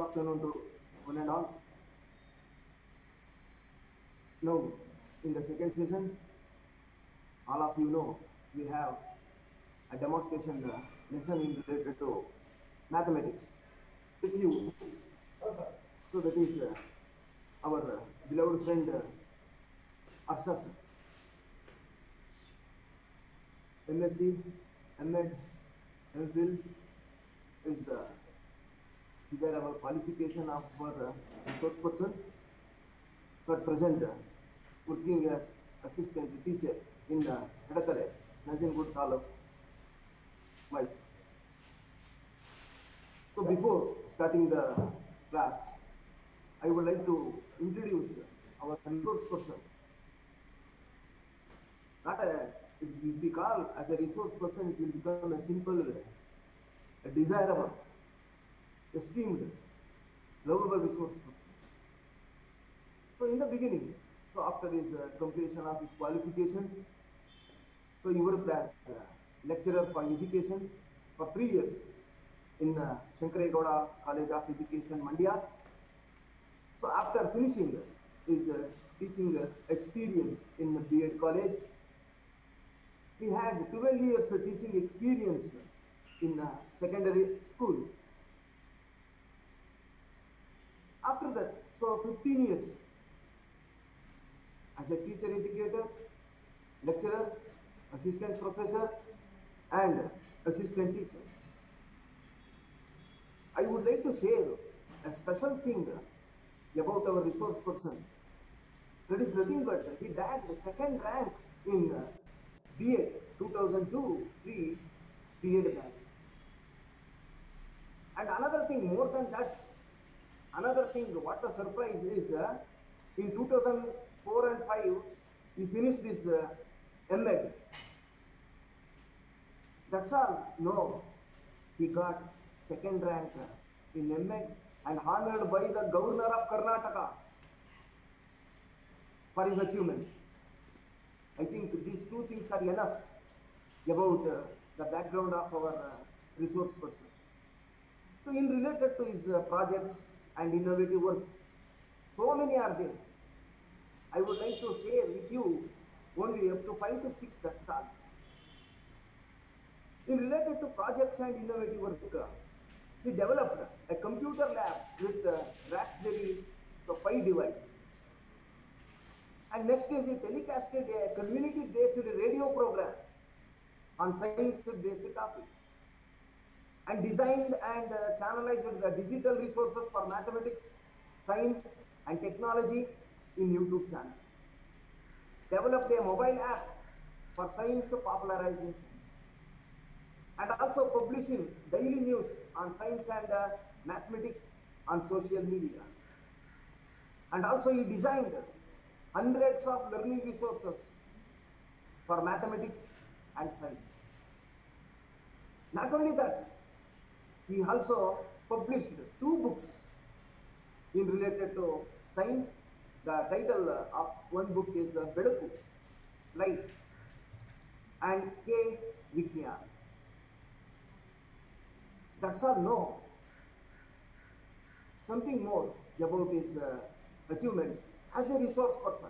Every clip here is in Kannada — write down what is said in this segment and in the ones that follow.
afternoon to one and all. Now, in the second session, all of you know we have a demonstration uh, lesson in related to mathematics. With you, so that is uh, our uh, beloved friend uh, Arsha sir. MSc, MEd, MPhil is the these are our qualification of our uh, resource person. At present, uh, working as assistant teacher in uh, Edakale, Nanjangud Taluk, Mysore. So before starting the class, I would like to introduce our resource person. Not a, it will be called as a resource person, it will become a simple, a desirable, esteemed, lovable resource person. So in the beginning, so after his uh, completion of his qualification, so you were as uh, lecturer for education for three years in uh, Shankaregowda College of Education, Mandya. So after finishing his uh, teaching uh, experience in the B.Ed college, he had 12 years of teaching experience in uh, secondary school. After that, so 15 years as a teacher educator, lecturer, assistant professor, and assistant teacher. I would like to share a special thing about our resource person. That is nothing but he bagged the second rank in uh, B.Ed 2002-3 B.Ed batch. And another thing, more than that, another thing, what the surprise is, uh, in 2004 and 5, he finished this uh, MEd. That's all. No, he got second rank in MEd and honored by the governor of Karnataka for his achievement. I think these two things are enough about uh, the background of our uh, resource person. So, in related to his uh, projects and innovative work, so many are there. I would like to share with you only up to five to six. That's all. In related to projects and innovative work, uh, he developed a computer lab with uh, Raspberry Pi devices. And next is he telecasted a community-based radio program on science-based topic and designed and uh, channelized the digital resources for mathematics, science and technology in YouTube channel. Developed a mobile app for science popularization and also publishing daily news on science and uh, mathematics on social media. And also he designed hundreds of learning resources for mathematics and science. Not only that, he also published two books in related to science. The title of one book is uh, Bedaku, Light, and K. Vignan. That's all. No. Something more about his uh, achievements as a resource person.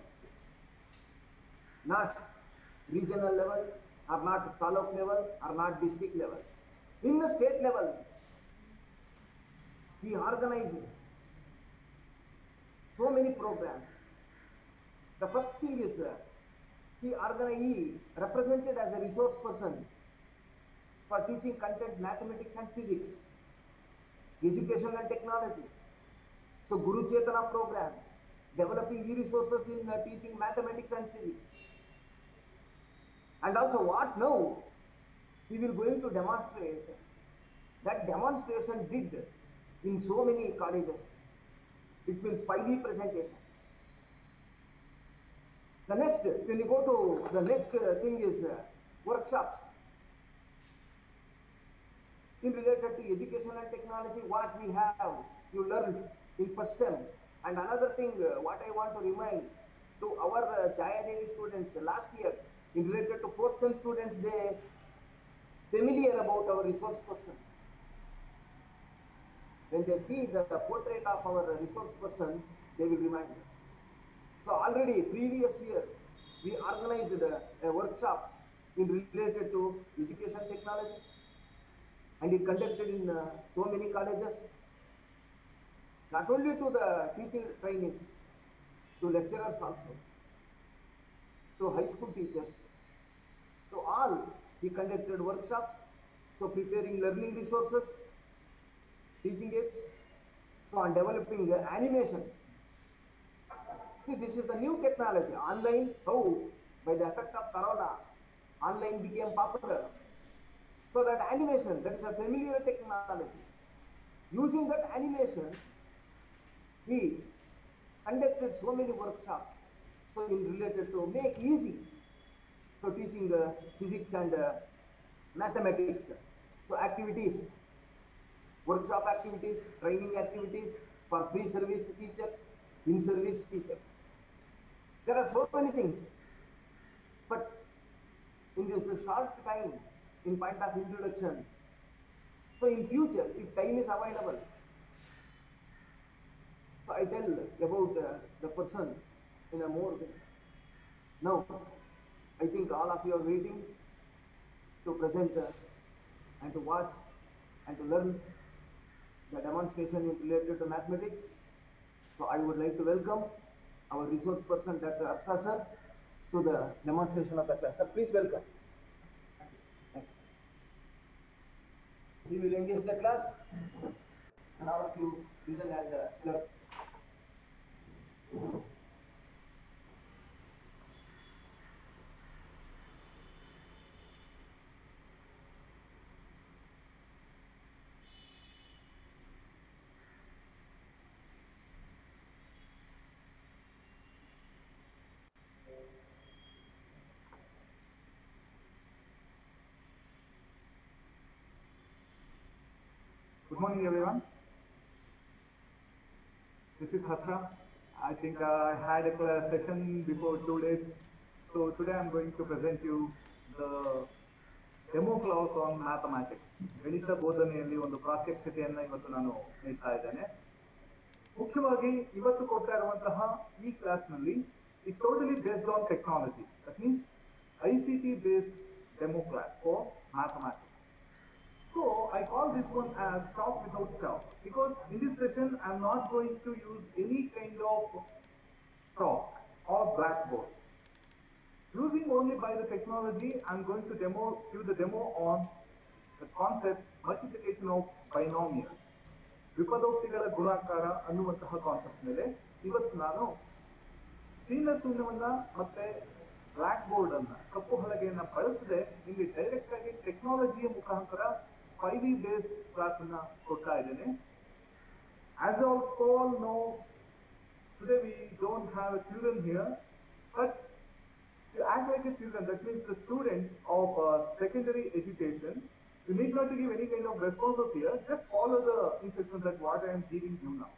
Not regional level, or not taluk level, or not district level. In the state level, he organized so many programs. The first thing is uh, he organized, he represented as a resource person for teaching content mathematics and physics, education and technology. So Guru Chetana program, developing e-resources in uh, teaching mathematics and physics. And also what now he will going to demonstrate that demonstration did in so many colleges. It means 5D presentations. The next, when you go to the next uh, thing is uh, workshops in related to education and technology, what we have, you learned in first sem. And another thing, uh, what I want to remind to our uh, Jaya Devi students uh, last year, in related to fourth sem students, they familiar about our resource person. when they see the, the portrait of our resource person, they will remind. So already previous year, we organized a, a workshop in related to education technology, and it conducted in uh, so many colleges. Not only to the teaching trainees, to lecturers also, to high school teachers, to all, we conducted workshops, so preparing learning resources, teaching aids, so on developing the animation. See, this is the new technology, online, how, by the effect of corona, online became popular. So that animation, that is a familiar technology. Using that animation, we conducted so many workshops, so in related to make easy, so teaching the physics and uh, mathematics, so activities, workshop activities, training activities for pre-service teachers, in-service teachers. There are so many things, but in this short time, in point of introduction, so in future, if time is available, so I tell about uh, the person in a more way. Now, I think all of you are waiting to present uh, and to watch and to learn the demonstration related to mathematics. So I would like to welcome our resource person, Dr. Arsha sir, to the demonstration of the class. Sir, please welcome. Thank you, sir. Thank you. He will engage the class and all of you listen and uh, learn. Good morning, everyone. This is Harsha. I think uh, I had a cla- session before two days. So today I'm going to present you the demo class on mathematics ಗಣಿತ ಬೋಧನೆಯಲ್ಲಿ ಒಂದು ಪ್ರಾತ್ಯಕ್ಷತೆಯನ್ನ ಇವತ್ತು ನಾನು ನೀಡ್ತಾ ಇದ್ದೇನೆ ಮುಖ್ಯವಾಗಿ ಇವತ್ತು ಕೊಡ್ತಾ ಇರುವಂತಹ ಈ ಕ್ಲಾಸ್ನಲ್ಲಿ ಈ totally based on technology that means I C T based demo class for mathematics So I call this one as talk without chalk because in this session I'm not going to use any kind of chalk or blackboard. Using only by the technology, I'm going to demo do the demo on the concept multiplication of binomials. ವಿಪದೋಕ್ತಿಗಳ ಗುಣಾಕಾರ ಅನ್ನುವಂತಹ ಕಾನ್ಸೆಪ್ಟ್ ಮೇಲೆ ಇವತ್ತು ನಾನು ಸೀನ ಶೂನ್ಯವನ್ನ ಮತ್ತೆ ಬ್ಲಾಕ್ ಬೋರ್ಡ್ ಅನ್ನ ಕಪ್ಪು ಹಲಗೆಯನ್ನ ಬಳಸದೆ ನಿಮಗೆ ಡೈರೆಕ್ಟ್ ಆಗಿ ಟೆಕ್ನಾಲಜಿಯ ಮುಖಾಂತರ ಫೈವ್ ಇ ಬೇಸ್ಡ್ ಕ್ಲಾಸ್ ಅನ್ನ ಕೊಡ್ತಾ ಇದ್ದೇನೆ as of all know today we don't have children here but to act like a children, that means the students of uh, secondary education, you need not to give any kind of responses here, just follow the instructions that what I am giving you now.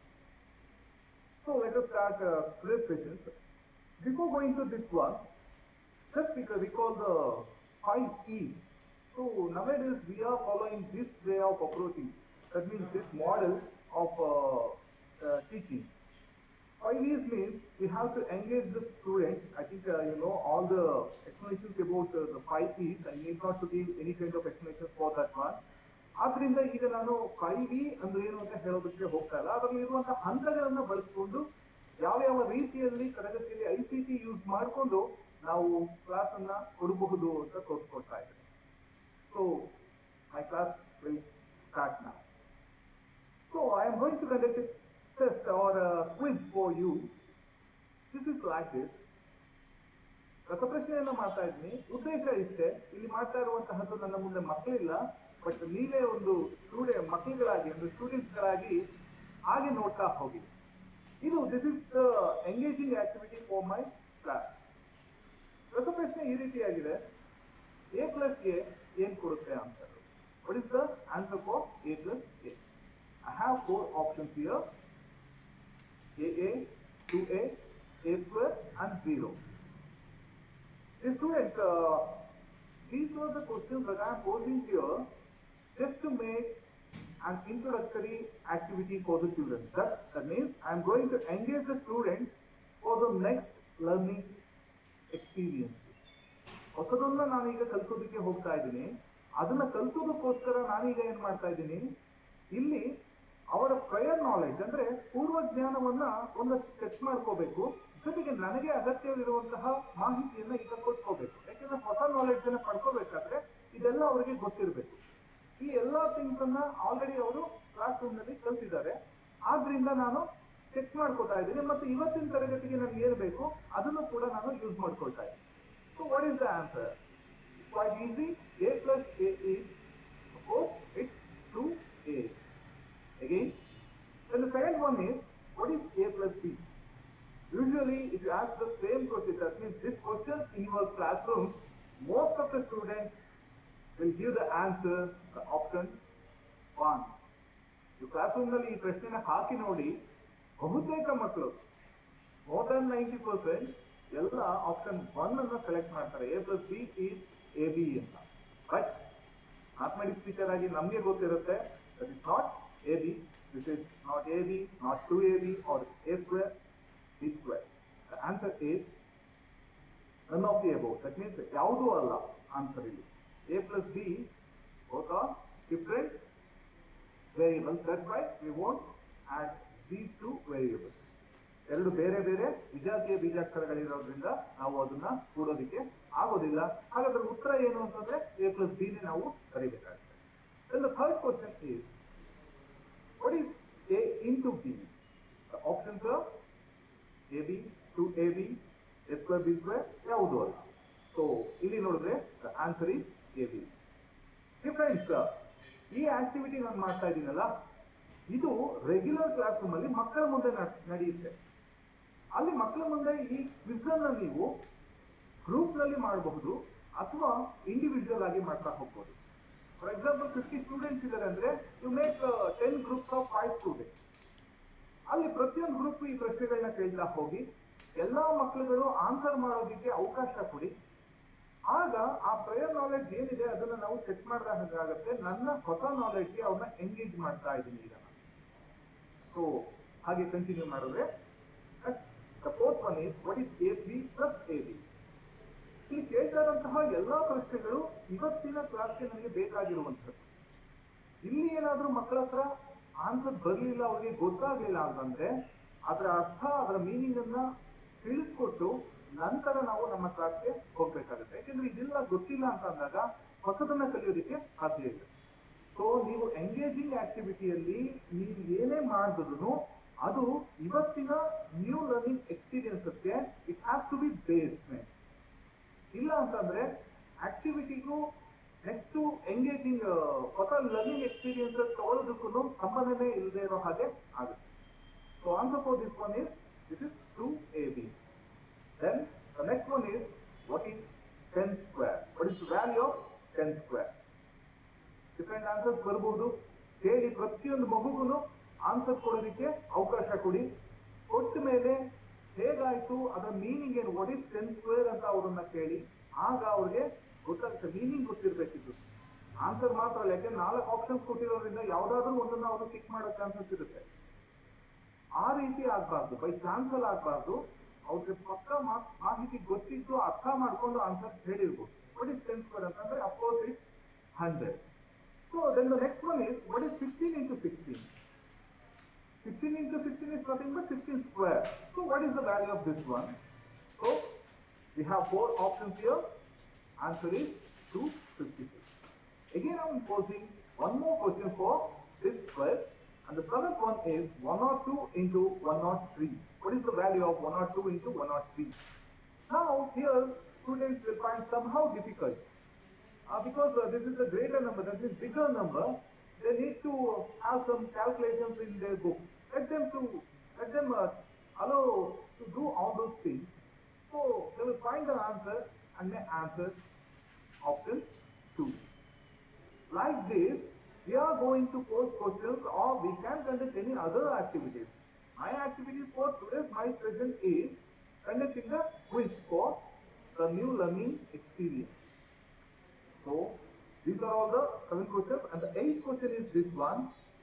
So let us start uh, today's sessions. Before going to this one, just because we call the five E's. So nowadays we are following this way of approaching. That means this model of uh, uh, teaching. Five E's means we have to engage the students. I think uh, you know all the explanations about uh, the five E's. I need not to give any kind of explanations for that one. ಆದ್ರಿಂದ ಈಗ ನಾನು ಫೈವ್ ಇ ಅಂದ್ರೆ ಏನು ಅಂತ ಹೇಳೋದಕ್ಕೆ ಹೋಗ್ತಾ ಇಲ್ಲ ಅದರಲ್ಲಿ ಇರುವಂತಹ ಹಂತಗಳನ್ನ ಬಳಸ್ಕೊಂಡು ಯಾವ ಯಾವ ರೀತಿಯಲ್ಲಿ ತರಗತಿಯಲ್ಲಿ ಐ ಸಿ ಟಿ ಯೂಸ್ ಮಾಡಿಕೊಂಡು ನಾವು ಕ್ಲಾಸ್ ಅನ್ನ ಕೊಡಬಹುದು ಅಂತ ತೋರಿಸ್ಕೊಡ್ತಾ ಇದ್ದೀನಿ so my class will start ನಾ so I am going to conduct test or a quiz for you. This is like this. ರಸಪ್ರಶ್ನೆಯನ್ನ ಮಾಡ್ತಾ ಇದ್ದೀನಿ ಉದ್ದೇಶ ಇಷ್ಟೇ ಇಲ್ಲಿ ಮಾಡ್ತಾ ಇರುವಂತಹದ್ದು ನನ್ನ ಮುಂದೆ ಮಕ್ಕಳಿಲ್ಲ ಬಟ್ ನೀವೇ ಒಂದು ಸ್ಟೂಡೆಂಟ್ ಮಕ್ಕಳುಗಳಾಗಿ ಒಂದು ಸ್ಟೂಡೆಂಟ್ಸ್ಗಳಾಗಿ ಹಾಗೆ ನೋಡ್ತಾ ಹೋಗಿ ಇದು this is the engaging activity for my class ರಸಪ್ರಶ್ನೆ ಈ ರೀತಿಯಾಗಿದೆ ಎ ಪ್ಲಸ್ ಎ ಏನ್ ಕೊಡುತ್ತೆ answer what is the answer for A plus A I have four options here AA, 2A, A square and 0. The students, uh, these are the questions that I am posing here just to make an introductory activity for the children. That, that means I'm going to engage the students for the next learning experiences. ಹೊಸದನ್ನ ನಾನೀಗ ಕಲಿಸೋದಕ್ಕೆ ಹೋಗ್ತಾ ಇದ್ದೀನಿ ಅದನ್ನ ಕಲಿಸೋದಕ್ಕೋಸ್ಕರ ನಾನೀಗ ಏನ್ ಮಾಡ್ತಾ ಇದ್ದೀನಿ ಇಲ್ಲಿ ಅವರ ಪ್ರಯರ್ ನಾಲೆಡ್ಜ್ ಅಂದ್ರೆ ಪೂರ್ವ ಜ್ಞಾನವನ್ನ ಒಂದಷ್ಟು ಚೆಕ್ ಮಾಡ್ಕೋಬೇಕು ಜೊತೆಗೆ ನನಗೆ ಅಗತ್ಯವಿರುವಂತಹ ಮಾಹಿತಿಯನ್ನ ಈಗ ಕೊಟ್ಕೋಬೇಕು ಯಾಕಂದ್ರೆ ಹೊಸ ನಾಲೆಡ್ಜ್ ಅನ್ನ ಪಡ್ಕೋಬೇಕಾದ್ರೆ ಇದೆಲ್ಲ ಅವರಿಗೆ ಗೊತ್ತಿರಬೇಕು ಈ ಎಲ್ಲಾ ಥಿಂಗ್ಸ್ ಅನ್ನ ಆಲ್ರೆಡಿ ಅವರು ಕ್ಲಾಸ್ ರೂಮ್ ನಲ್ಲಿ ಕಲ್ತಿದ್ದಾರೆ ಆದ್ರಿಂದ ನಾನು ಚೆಕ್ ಮಾಡ್ಕೋತಾ ಇದ್ದೀನಿ ಮತ್ತೆ ಇವತ್ತಿನ ತರಗತಿಗೆ ನನ್ಗೆ ಏನ್ ಬೇಕು ಅದನ್ನು ಕೂಡ ನಾನು ಯೂಸ್ ಮಾಡ್ಕೊಳ್ತಾ ಇದ್ದೀನಿ so what is the answer it's quite easy A plus A is course it's two A again then the second one is what is a plus b usually if you ask the same question that means this question in your classrooms most of the students will give the answer the option one ನೀವು ಕ್ಲಾಸ್ ರೂಮ್ನಲ್ಲಿ ಈ ಪ್ರಶ್ನೆನ ಹಾಕಿ ನೋಡಿ ಬಹುತೇಕ ಮಕ್ಕಳು ಮೋರ್ ದನ್ ನೈಂಟಿ ಪರ್ಸೆಂಟ್ ಎಲ್ಲ ಆಪ್ಷನ್ ಒನ್ ಅನ್ನ ಸೆಲೆಕ್ಟ್ ಮಾಡ್ತಾರೆ A plus B is A B ಅಂತ ಬಟ್ ಮ್ಯಾಥಮೆಟಿಕ್ಸ್ ಟೀಚರ್ ಆಗಿ ನಮಗೆ ಗೊತ್ತಿರುತ್ತೆ that is not A B this is not A B not two A B or A square B square the answer is none of the above that means ಯಾವುದೂ ಅಲ್ಲ ಆನ್ಸರ್ ಇಲ್ಲಿ A plus B both are different variables. That's why we won't add these two variables. ಎರಡು ಬೇರೆ ಬೇರೆ ವಿಜಾತಿಯ ಬೀಜಾಕ್ಷರಗಳಿರೋದ್ರಿಂದ ನಾವು ಅದನ್ನ ಕೂಡೋದಿಕ್ಕೆ ಆಗೋದಿಲ್ಲ ಹಾಗಾದ್ರೆ ಉತ್ತರ ಏನು ಅಂತಂದ್ರೆ ಎ ಪ್ಲಸ್ ಬಿ ನೇ ನಾವು ಬರೀಬೇಕಾಗುತ್ತೆ Then the third question is, what is A into B? The options are AB, 2AB, A square, B square, ಯಾವುದು ಅಲ್ಲ ಸೊ ಇಲ್ಲಿ ನೋಡಿದ್ರೆ the answer is AB. Friends ಈ ಆಕ್ಟಿವಿಟಿ ನಾನು ಮಾಡ್ತಾ ಇದ್ದೀನಲ್ಲ ಇದು ರೆಗ್ಯುಲರ್ ಕ್ಲಾಸ್ ರೂಮ್ ಅಲ್ಲಿ ಮಕ್ಕಳ ಮುಂದೆ ನಡ್- ನಡೆಯುತ್ತೆ ಅಲ್ಲಿ ಮಕ್ಕಳ ಮುಂದೆ ಈ ಕ್ವಿಸ್ ಅನ್ನ ನೀವು ಗ್ರೂಪ್ ನಲ್ಲಿ ಮಾಡಬಹುದು ಅಥವಾ ಇಂಡಿವಿಜುವಲ್ ಆಗಿ ಮಾಡ್ತಾ ಹೋಗ್ಬೋದು ಫಾರ್ ಎಕ್ಸಾಂಪಲ್ ಫಿಫ್ಟಿ ಸ್ಟೂಡೆಂಟ್ಸ್ ಇದ್ದಾರೆ ಅಂದ್ರೆ you make ten groups of five students ಅಲ್ಲಿ ಪ್ರತಿಯೊಂದು ಗ್ರೂಪ್ ಈ ಪ್ರಶ್ನೆಗಳನ್ನ ಕೇಳ್ತಾ ಹೋಗಿ ಎಲ್ಲಾ ಮಕ್ಕಳುಗಳು ಆನ್ಸರ್ ಮಾಡೋದಕ್ಕೆ ಅವಕಾಶ ಕೊಡಿ ಆಗ ಆ ಪ್ರಯರ್ ನಾಲೆಡ್ಜ್ ಏನಿದೆ ಅದನ್ನ ನಾವು ಚೆಕ್ ಮಾಡಿದಾಗ ಹಾಗಾಗುತ್ತೆ ನನ್ನ ಹೊಸ ನಾಲೆಡ್ಜ್ಗೆ ಅವ್ರನ್ನ ಎಂಗೇಜ್ ಮಾಡ್ತಾ ಇದ್ದೀನಿ ಈಗ ಸೊ ಹಾಗೆ ಕಂಟಿನ್ಯೂ ಮಾಡಿದ್ರೆ the fourth one is what is A B plus A B ಇಲ್ಲಿ ಕೇಳ್ತಾ ಇರುವಂತಹ ಎಲ್ಲಾ ಪ್ರಶ್ನೆಗಳು ಇವತ್ತಿನ ಕ್ಲಾಸ್ಗೆ ನನಗೆ ಬೇಕಾಗಿರುವಂಥದ್ದು ಇಲ್ಲಿ ಏನಾದ್ರೂ ಮಕ್ಕಳ ಹತ್ರ ಆನ್ಸರ್ ಬರ್ಲಿಲ್ಲ ಅವ್ರಿಗೆ ಗೊತ್ತಾಗ್ಲಿಲ್ಲ ಅಂತಂದ್ರೆ ಅದರ ಅರ್ಥ ಅದರ ಮೀನಿಂಗ್ ಅನ್ನ ತಿಳಿಸ್ಕೊಟ್ಟು ನಂತರ ನಾವು ನಮ್ಮ ಕ್ಲಾಸ್ಗೆ ಹೋಗ್ಬೇಕಾಗುತ್ತೆ ಯಾಕೆಂದ್ರೆ ಇದೆಲ್ಲ ಗೊತ್ತಿಲ್ಲ ಅಂತ ಅಂದಾಗ ಹೊಸದನ್ನ ಕಲಿಯೋದಕ್ಕೆ ಸಾಧ್ಯ ಇಲ್ಲ ಸೊ ನೀವು ಎಂಗೇಜಿಂಗ್ ಆಕ್ಟಿವಿಟಿಯಲ್ಲಿ ನೀವು ಏನೇ ಮಾಡಿದ್ರು ಅದು ಇವತ್ತಿನ ನ್ಯೂ ಲರ್ನಿಂಗ್ ಎಕ್ಸ್ಪೀರಿಯನ್ಸಸ್ಗೆ it has to be basement ಇಲ್ಲ ಅಂತಂದ್ರೆ ಆಕ್ಟಿವಿಟಿಗೂ ನೆಕ್ಸ್ಟ್ ಎಂಗೇಜಿಂಗ್ ಹೊಸ ಲರ್ನಿಂಗ್ ಎಕ್ಸ್ಪೀರಿಯನ್ಸಸ್ ತಗೊಳ್ಳೋದಕ್ಕೂ ಸಂಬಂಧನೇ ಇಲ್ಲದೆ ಇರೋ ಹಾಗೆ ಆಗುತ್ತೆ so answer for this one is this is two A B then the next one is what is ten square what is value of ten square different answers ಬರ್ಬೋದು ಹೇಳಿ ಪ್ರತಿಯೊಂದು ಮಗುಗೂ ಆನ್ಸರ್ ಕೊಡೋದಕ್ಕೆ ಅವಕಾಶ ಕೊಡಿ ಕೊಟ್ಟ ಮೇಲೆ ಹೇಗಾಯ್ತು ಅದರ ಮೀನಿಂಗ್ ಏನು ವಾಟ್ ಇಸ್ ಟೆನ್ ಸ್ಕ್ವೇರ್ ಅಂತ ಅವ್ರನ್ನ ಕೇಳಿ ಆಗ ಅವ್ರಿಗೆ ಗೊತ್ತಾಗುತ್ತೆ ಮೀನಿಂಗ್ ಗೊತ್ತಿರ್ಬೇಕಿತ್ತು ಆನ್ಸರ್ ಮಾತ್ರ ಅಲ್ಲ ಯಾಕೆಂದ್ರೆ ನಾಲ್ಕು ಆಪ್ಷನ್ಸ್ ಕೊಟ್ಟಿರೋದ್ರಿಂದ ಯಾವ್ದಾದ್ರು ಒಂದನ್ನ ಅವರು ಟಿಕ್ ಮಾಡೋ ಚಾನ್ಸಸ್ ಇರುತ್ತೆ ಆ ರೀತಿ ಆಗ್ಬಾರ್ದು ಬೈ ಚಾನ್ಸ್ ಅಲ್ಲಿ ಆಗ್ಬಾರ್ದು ಅವ್ರಿಗೆ ಪಕ್ಕ ಮಾರ್ಕ್ಸ್ ಮಾಹಿತಿ ಗೊತ್ತಿದ್ದು ಅರ್ಥ ಮಾಡ್ಕೊಂಡು ಆನ್ಸರ್ ಹೇಳಿರ್ಬೋದು ವಾಟ್ ಇಸ್ ಟೆನ್ ಸ್ಕ್ವೇರ್ ಅಂತಂದ್ರೆ of course it's hundred so then the next one is what is sixteen into sixteen 16 into 16 is nothing but 16 square. So what is the value of this one? So we have four options here. Answer is 256. Again I am posing one more question for this quiz. And the seventh one is 102 into 103. What is the value of 102 into 103? Now here students will find somehow difficult. Uh, because uh, this is the greater number, that means bigger number, they need to have some calculations in their books. Let them to let them uh, allow to do all those things. So they will find the answer and may answer option two. Like this, we are going to pose questions or we can conduct any other activities. My activities for today's my session is conducting the quiz for the new learning experiences. So these are all the seven questions, and the eighth question is this one.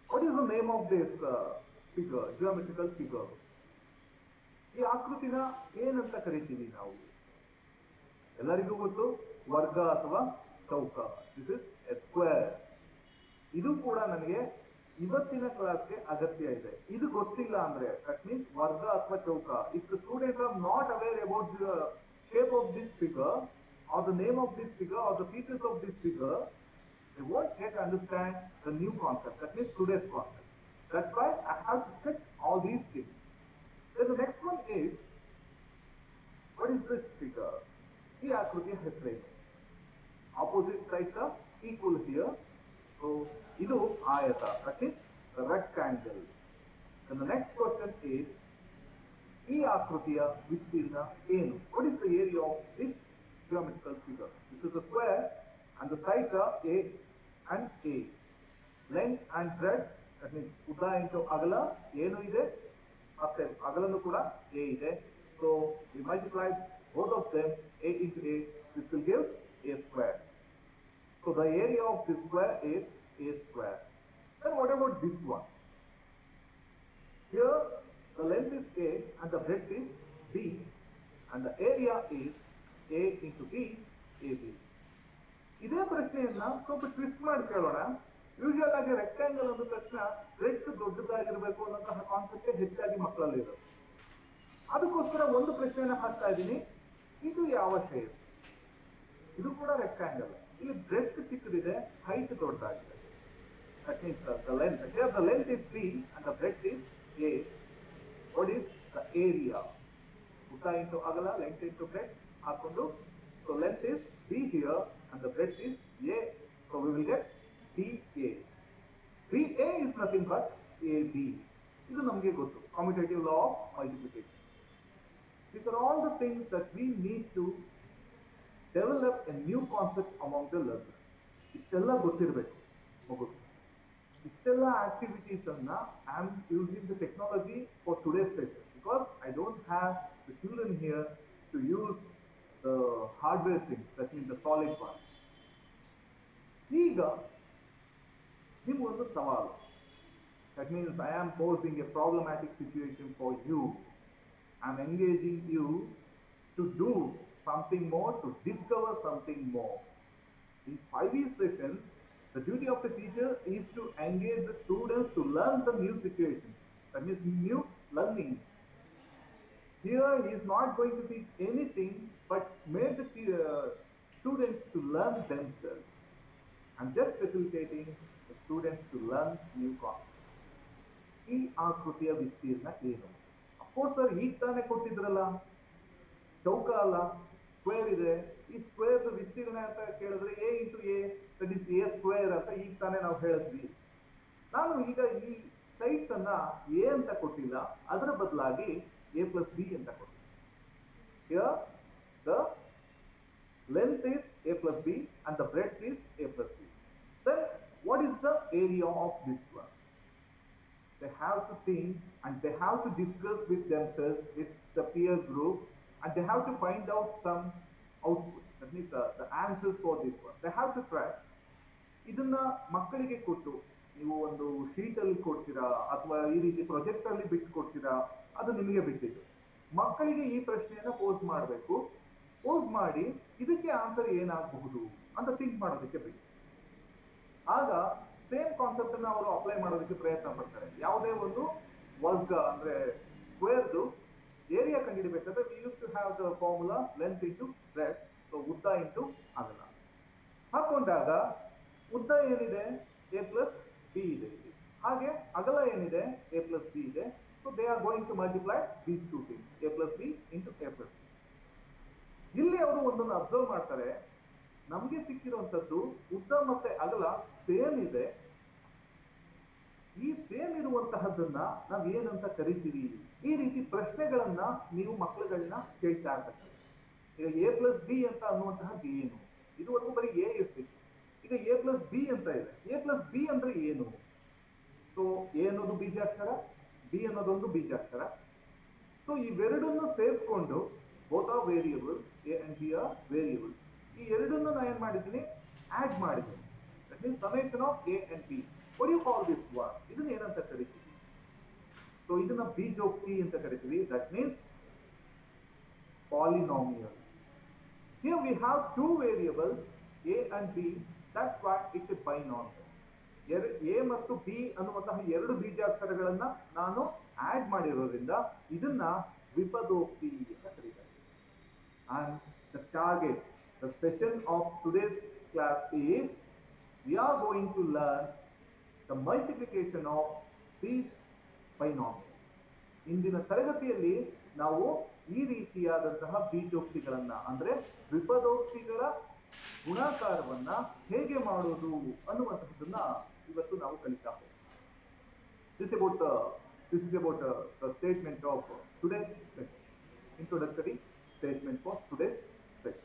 What is the name of this uh, figure, geometrical figure? ಈ ಆಕೃತಿನ ಏನಂತ ಕರಿತೀವಿ ನಾವು ಎಲ್ಲರಿಗೂ ಗೊತ್ತು ವರ್ಗ ಅಥವಾ ಚೌಕ ದಿಸ್ ಇಸ್ ಎ ಸ್ಕ್ವೇರ್ ಇದು ಕೂಡ ನನಗೆ ಇವತ್ತಿನ ಕ್ಲಾಸ್ಗೆ ಅಗತ್ಯ ಇದೆ ಇದು ಗೊತ್ತಿಲ್ಲ ಅಂದ್ರೆ ದಟ್ ಮೀನ್ಸ್ ವರ್ಗ ಅಥವಾ ಚೌಕ if the students are not aware about the shape of this figure or the name of this figure or the features of this figure they won't yet understand the new concept, that means today's concept. That's why I have to check all these things. Then the next one is, what is this figure? ಈ ಆಕೃತಿಯ ಹೆಸರೇನು opposite sides are equal here so ಇದು ಆಯತ that is rectangle the next question is ಈ ಆಕೃತಿಯ ವಿಸ್ತೀರ್ಣ ಏನು what is the area of this geometrical figure this is a square and the sides are a and a length and breadth that means ಉದ್ದ ಇಂಟು ಅಗಲ ಏನು ಇದೆ ಮತ್ತೆ ಅಗಲನು ಕೂಡ a ಇದೆ so we multiply both of them a into a this will give a square so the area of this square is a square then what about this one here, the length is A and the breadth is B, and the area is A into B, AB. ಇದೇ ಪ್ರಶ್ನೆಯನ್ನ ಸ್ವಲ್ಪ ಟ್ವಿಸ್ಟ್ ಮಾಡಿ ಕೇಳೋಣ ಯೂಶುವಲ್ ಆಗಿ ರೆಕ್ಟಾಂಗಲ್ ಅಂದ ತಕ್ಷಣ ಬ್ರೆಡ್ ದೊಡ್ಡದಾಗಿರ್ಬೇಕು ಅನ್ನೋಂತಹ ಕಾನ್ಸೆಪ್ಟ್ ಹೆಚ್ಚಾಗಿ ಮಕ್ಕಳಲ್ಲಿ ಇರೋದು ಅದಕ್ಕೋಸ್ಕರ ಒಂದು ಪ್ರಶ್ನೆಯನ್ನ ಹಾಕ್ತಾ ಇದ್ದೀನಿ ಇದು ಯಾವ ಶೇಪ್ ಇದು ಕೂಡ ರೆಕ್ಟಾಂಗಲ್ ಇಲ್ಲಿ ಬ್ರೆಡ್ ಚಿಕ್ಕದಿದೆ ಹೈಟ್ ದೊಡ್ಡದಾಗಿದೆ that means uh, the length. Here the length is B and the breadth is A. What is the area? ಉದ್ದ into agala, length into breadth. ಹಾಕೊಂಡು so length is B here and the breadth is A. So we will get BA. BA is nothing but AB. ಇದು ನಮಗೆ ಗೊತ್ತು commutative law of multiplication. These are all the things that we need to develop a new concept among the learners. ಇಷ್ಟೆಲ್ಲ ಗೊತ್ತಿರಬೇಕು ಮಗುಗೆ ಇಷ್ಟೆಲ್ಲ ಆಕ್ಟಿವಿಟೀಸ್ ಅನ್ನ I am using the technology for today's session because I don't have the children here to use the hardware things that mean the solid one ಈಗ ನಿಮಗೊಂದು ಸವಾಲು that means I am posing a problematic situation for you I am engaging you to do something more to discover something more in 5 sessions, the duty of the teacher is to engage the students to learn the new situations. That means new learning. Here he is not going to teach anything but make the te- uh, students to learn themselves. I'm just facilitating the students to learn new concepts. ಈ ಆಕೃತಿಯ ವಿಸ್ತೀರ್ಣ ಏನು ಅಫ್ಕೋರ್ಸ್ ಸರ್ ಈಗ ತಾನೇ ಕೊಟ್ಟಿದ್ರಲ್ಲ ಚೌಕ ಅಲ್ಲ ಸ್ಕ್ವೇರ್ ಇದೆ ಈ ಸ್ಕ್ವೇರ್ ವಿಸ್ತೀರ್ಣ ಅಂತ ಕೇಳಿದ್ರೆ A into A that is A square ಅಂತ ಈಗ ತಾನೇ ನಾವು ಹೇಳಿದ್ವಿ ನಾನು ಈಗ ಈ ಸೈಡ್ಸ್ ಅನ್ನ ಎ ಅಂತ ಕೊಟ್ಟಿಲ್ಲ ಅದರ ಬದಲಾಗಿ ಎ ಪ್ಲಸ್ ಬಿ ಅಂತ ಕೊಟ್ಟಿಲ್ಲ Here, the length is a plus b and the breadth is a plus b. Then, what is the area of this one? They have to think and they have to discuss with themselves, with the peer group, and they have to find out some outputs. That means uh, the answers for this one. They have to try. ಇದನ್ನ ಮಕ್ಕಳಿಗೆ ಕೊಟ್ಟು ನೀವು ಒಂದು ಶೀಟ್ ಅಲ್ಲಿ ಕೊಡ್ತೀರಾ ಅಥವಾ ಈ ರೀತಿ ಪ್ರೊಜೆಕ್ಟ್ ಅಲ್ಲಿ ಬಿಟ್ಟು ಕೊಡ್ತೀರಾ ಅದು ನಿಮಗೆ ಬಿಟ್ಟಿದ್ದು ಮಕ್ಕಳಿಗೆ ಈ ಪ್ರಶ್ನೆಯನ್ನ ಪೋಸ್ ಮಾಡಬೇಕು ಪೋಸ್ ಮಾಡಿ ಇದಕ್ಕೆ ಆನ್ಸರ್ ಏನಾಗಬಹುದು ಅಂತ ಥಿಂಕ್ ಮಾಡೋದಕ್ಕೆ ಬಿಡಿ ಆಗ ಸೇಮ್ ಕಾನ್ಸೆಪ್ಟ್ ಅನ್ನ ಅವರು ಅಪ್ಲೈ ಮಾಡೋದಕ್ಕೆ ಪ್ರಯತ್ನ ಪಡ್ತಾರೆ ಯಾವುದೇ ಒಂದು ವರ್ಗ ಅಂದ್ರೆ ಸ್ಕ್ವೇರ್ದು ಏರಿಯಾ ಕಂಡುಹಿಡಿಬೇಕಾದ್ರೆ we use to have the formula length into breadth so ಉದ್ದ ಇಂಟು ಅಗಲ ಹಾಕೊಂಡಾಗ ಉದ್ದ ಏನಿದೆ ಎ ಪ್ಲಸ್ ಬಿ ಇದೆ ಇಲ್ಲಿ ಹಾಗೆ ಅಗಲ ಏನಿದೆ ಎ ಪ್ಲಸ್ ಬಿ ಇದೆ so they are going to multiply these two things A plus B into A plus B ಇಲ್ಲಿ ಅವರು ಒಂದನ್ನು ಅಬ್ಸರ್ವ್ ಮಾಡ್ತಾರೆ ನಮಗೆ ಸಿಕ್ಕಿರುವಂತದ್ದು ಉದ್ದ ಮತ್ತೆ ಅಗಲ ಸೇಮ್ ಇದೆ ಈ ಸೇಮ್ ಇರುವಂತಹದ್ದನ್ನ ನಾವ್ ಏನಂತ ಕರಿತೀವಿ ಈ ರೀತಿ ಪ್ರಶ್ನೆಗಳನ್ನ ನೀವು ಮಕ್ಕಳುಗಳನ್ನ ಕೇಳ್ತಾ ಇರ್ತಾರೆ ಈಗ ಎ ಪ್ಲಸ್ ಬಿ ಅಂತ ಅನ್ನುವಂತಹದ್ದು ಏನು ಇದುವರೆಗೂ ಬರೀ ಎ ಇರ್ತಿತ್ತು ಈಗ ಎ ಪ್ಲಸ್ ಬಿ ಅಂತ ಇದೆ ಎ ಪ್ಲಸ್ ಬಿ ಅಂದ್ರೆ ಏನು ಸೊ ಎ ಅನ್ನೋದು ಬೀಜಾಕ್ಷರ ಬಿ ಅನ್ನೋದೊಂದು ಬೀಜಾಕ್ಷರ ಸೊ ಇವೆರಡನ್ನು ಸೇರಿಸ್ಕೊಂಡು both are variables A and B are variables ಈ ಎರಡನ್ನು ನಾನು ಏನ್ ಮಾಡಿದ್ದೀನಿ ಆಡ್ ಮಾಡಿದ್ದೀನಿ that means summation of A and B what you call this word ಇದನ್ನ ಏನಂತ ಕರಿತೀವಿ ಸೊ ಇದನ್ನ ಬೀಜೋಕ್ತಿ ಅಂತ ಕರಿತೀವಿ that means polynomial. Here we have two variables, a and b. That's why it's a binomial. ಎರ- a ಮತ್ತು b ಅನ್ನುವಂತಹ ಎರಡು ಬೀಜಾಕ್ಷರಗಳನ್ನ ನಾನು ಆಡ್ ಮಾಡಿರೋದ್ರಿಂದ ಇದನ್ನ ವಿಪದೋಕ್ತಿ ಅಂತ ಕರೀತಾರೆ and the target the session of today's class is we are going to learn the multiplication of these binomials ಇಂದಿನ ತರಗತಿಯಲ್ಲಿ ನಾವು ಈ ರೀತಿಯಾದಂತಹ ಬೀಜೋಕ್ತಿಗಳನ್ನ ಅಂದ್ರೆ ವಿಪದೋಕ್ತಿಗಳ ಗುಣಾಕಾರವನ್ನ ಹೇಗೆ ಮಾಡೋದು ಅನ್ನುವಂತಹದನ್ನ ಇವತ್ತು ನಾವು ಕಲಿತಾ ಹೋಗ್ತೀವಿ this about this is about the statement of today's session introductory statement for today's session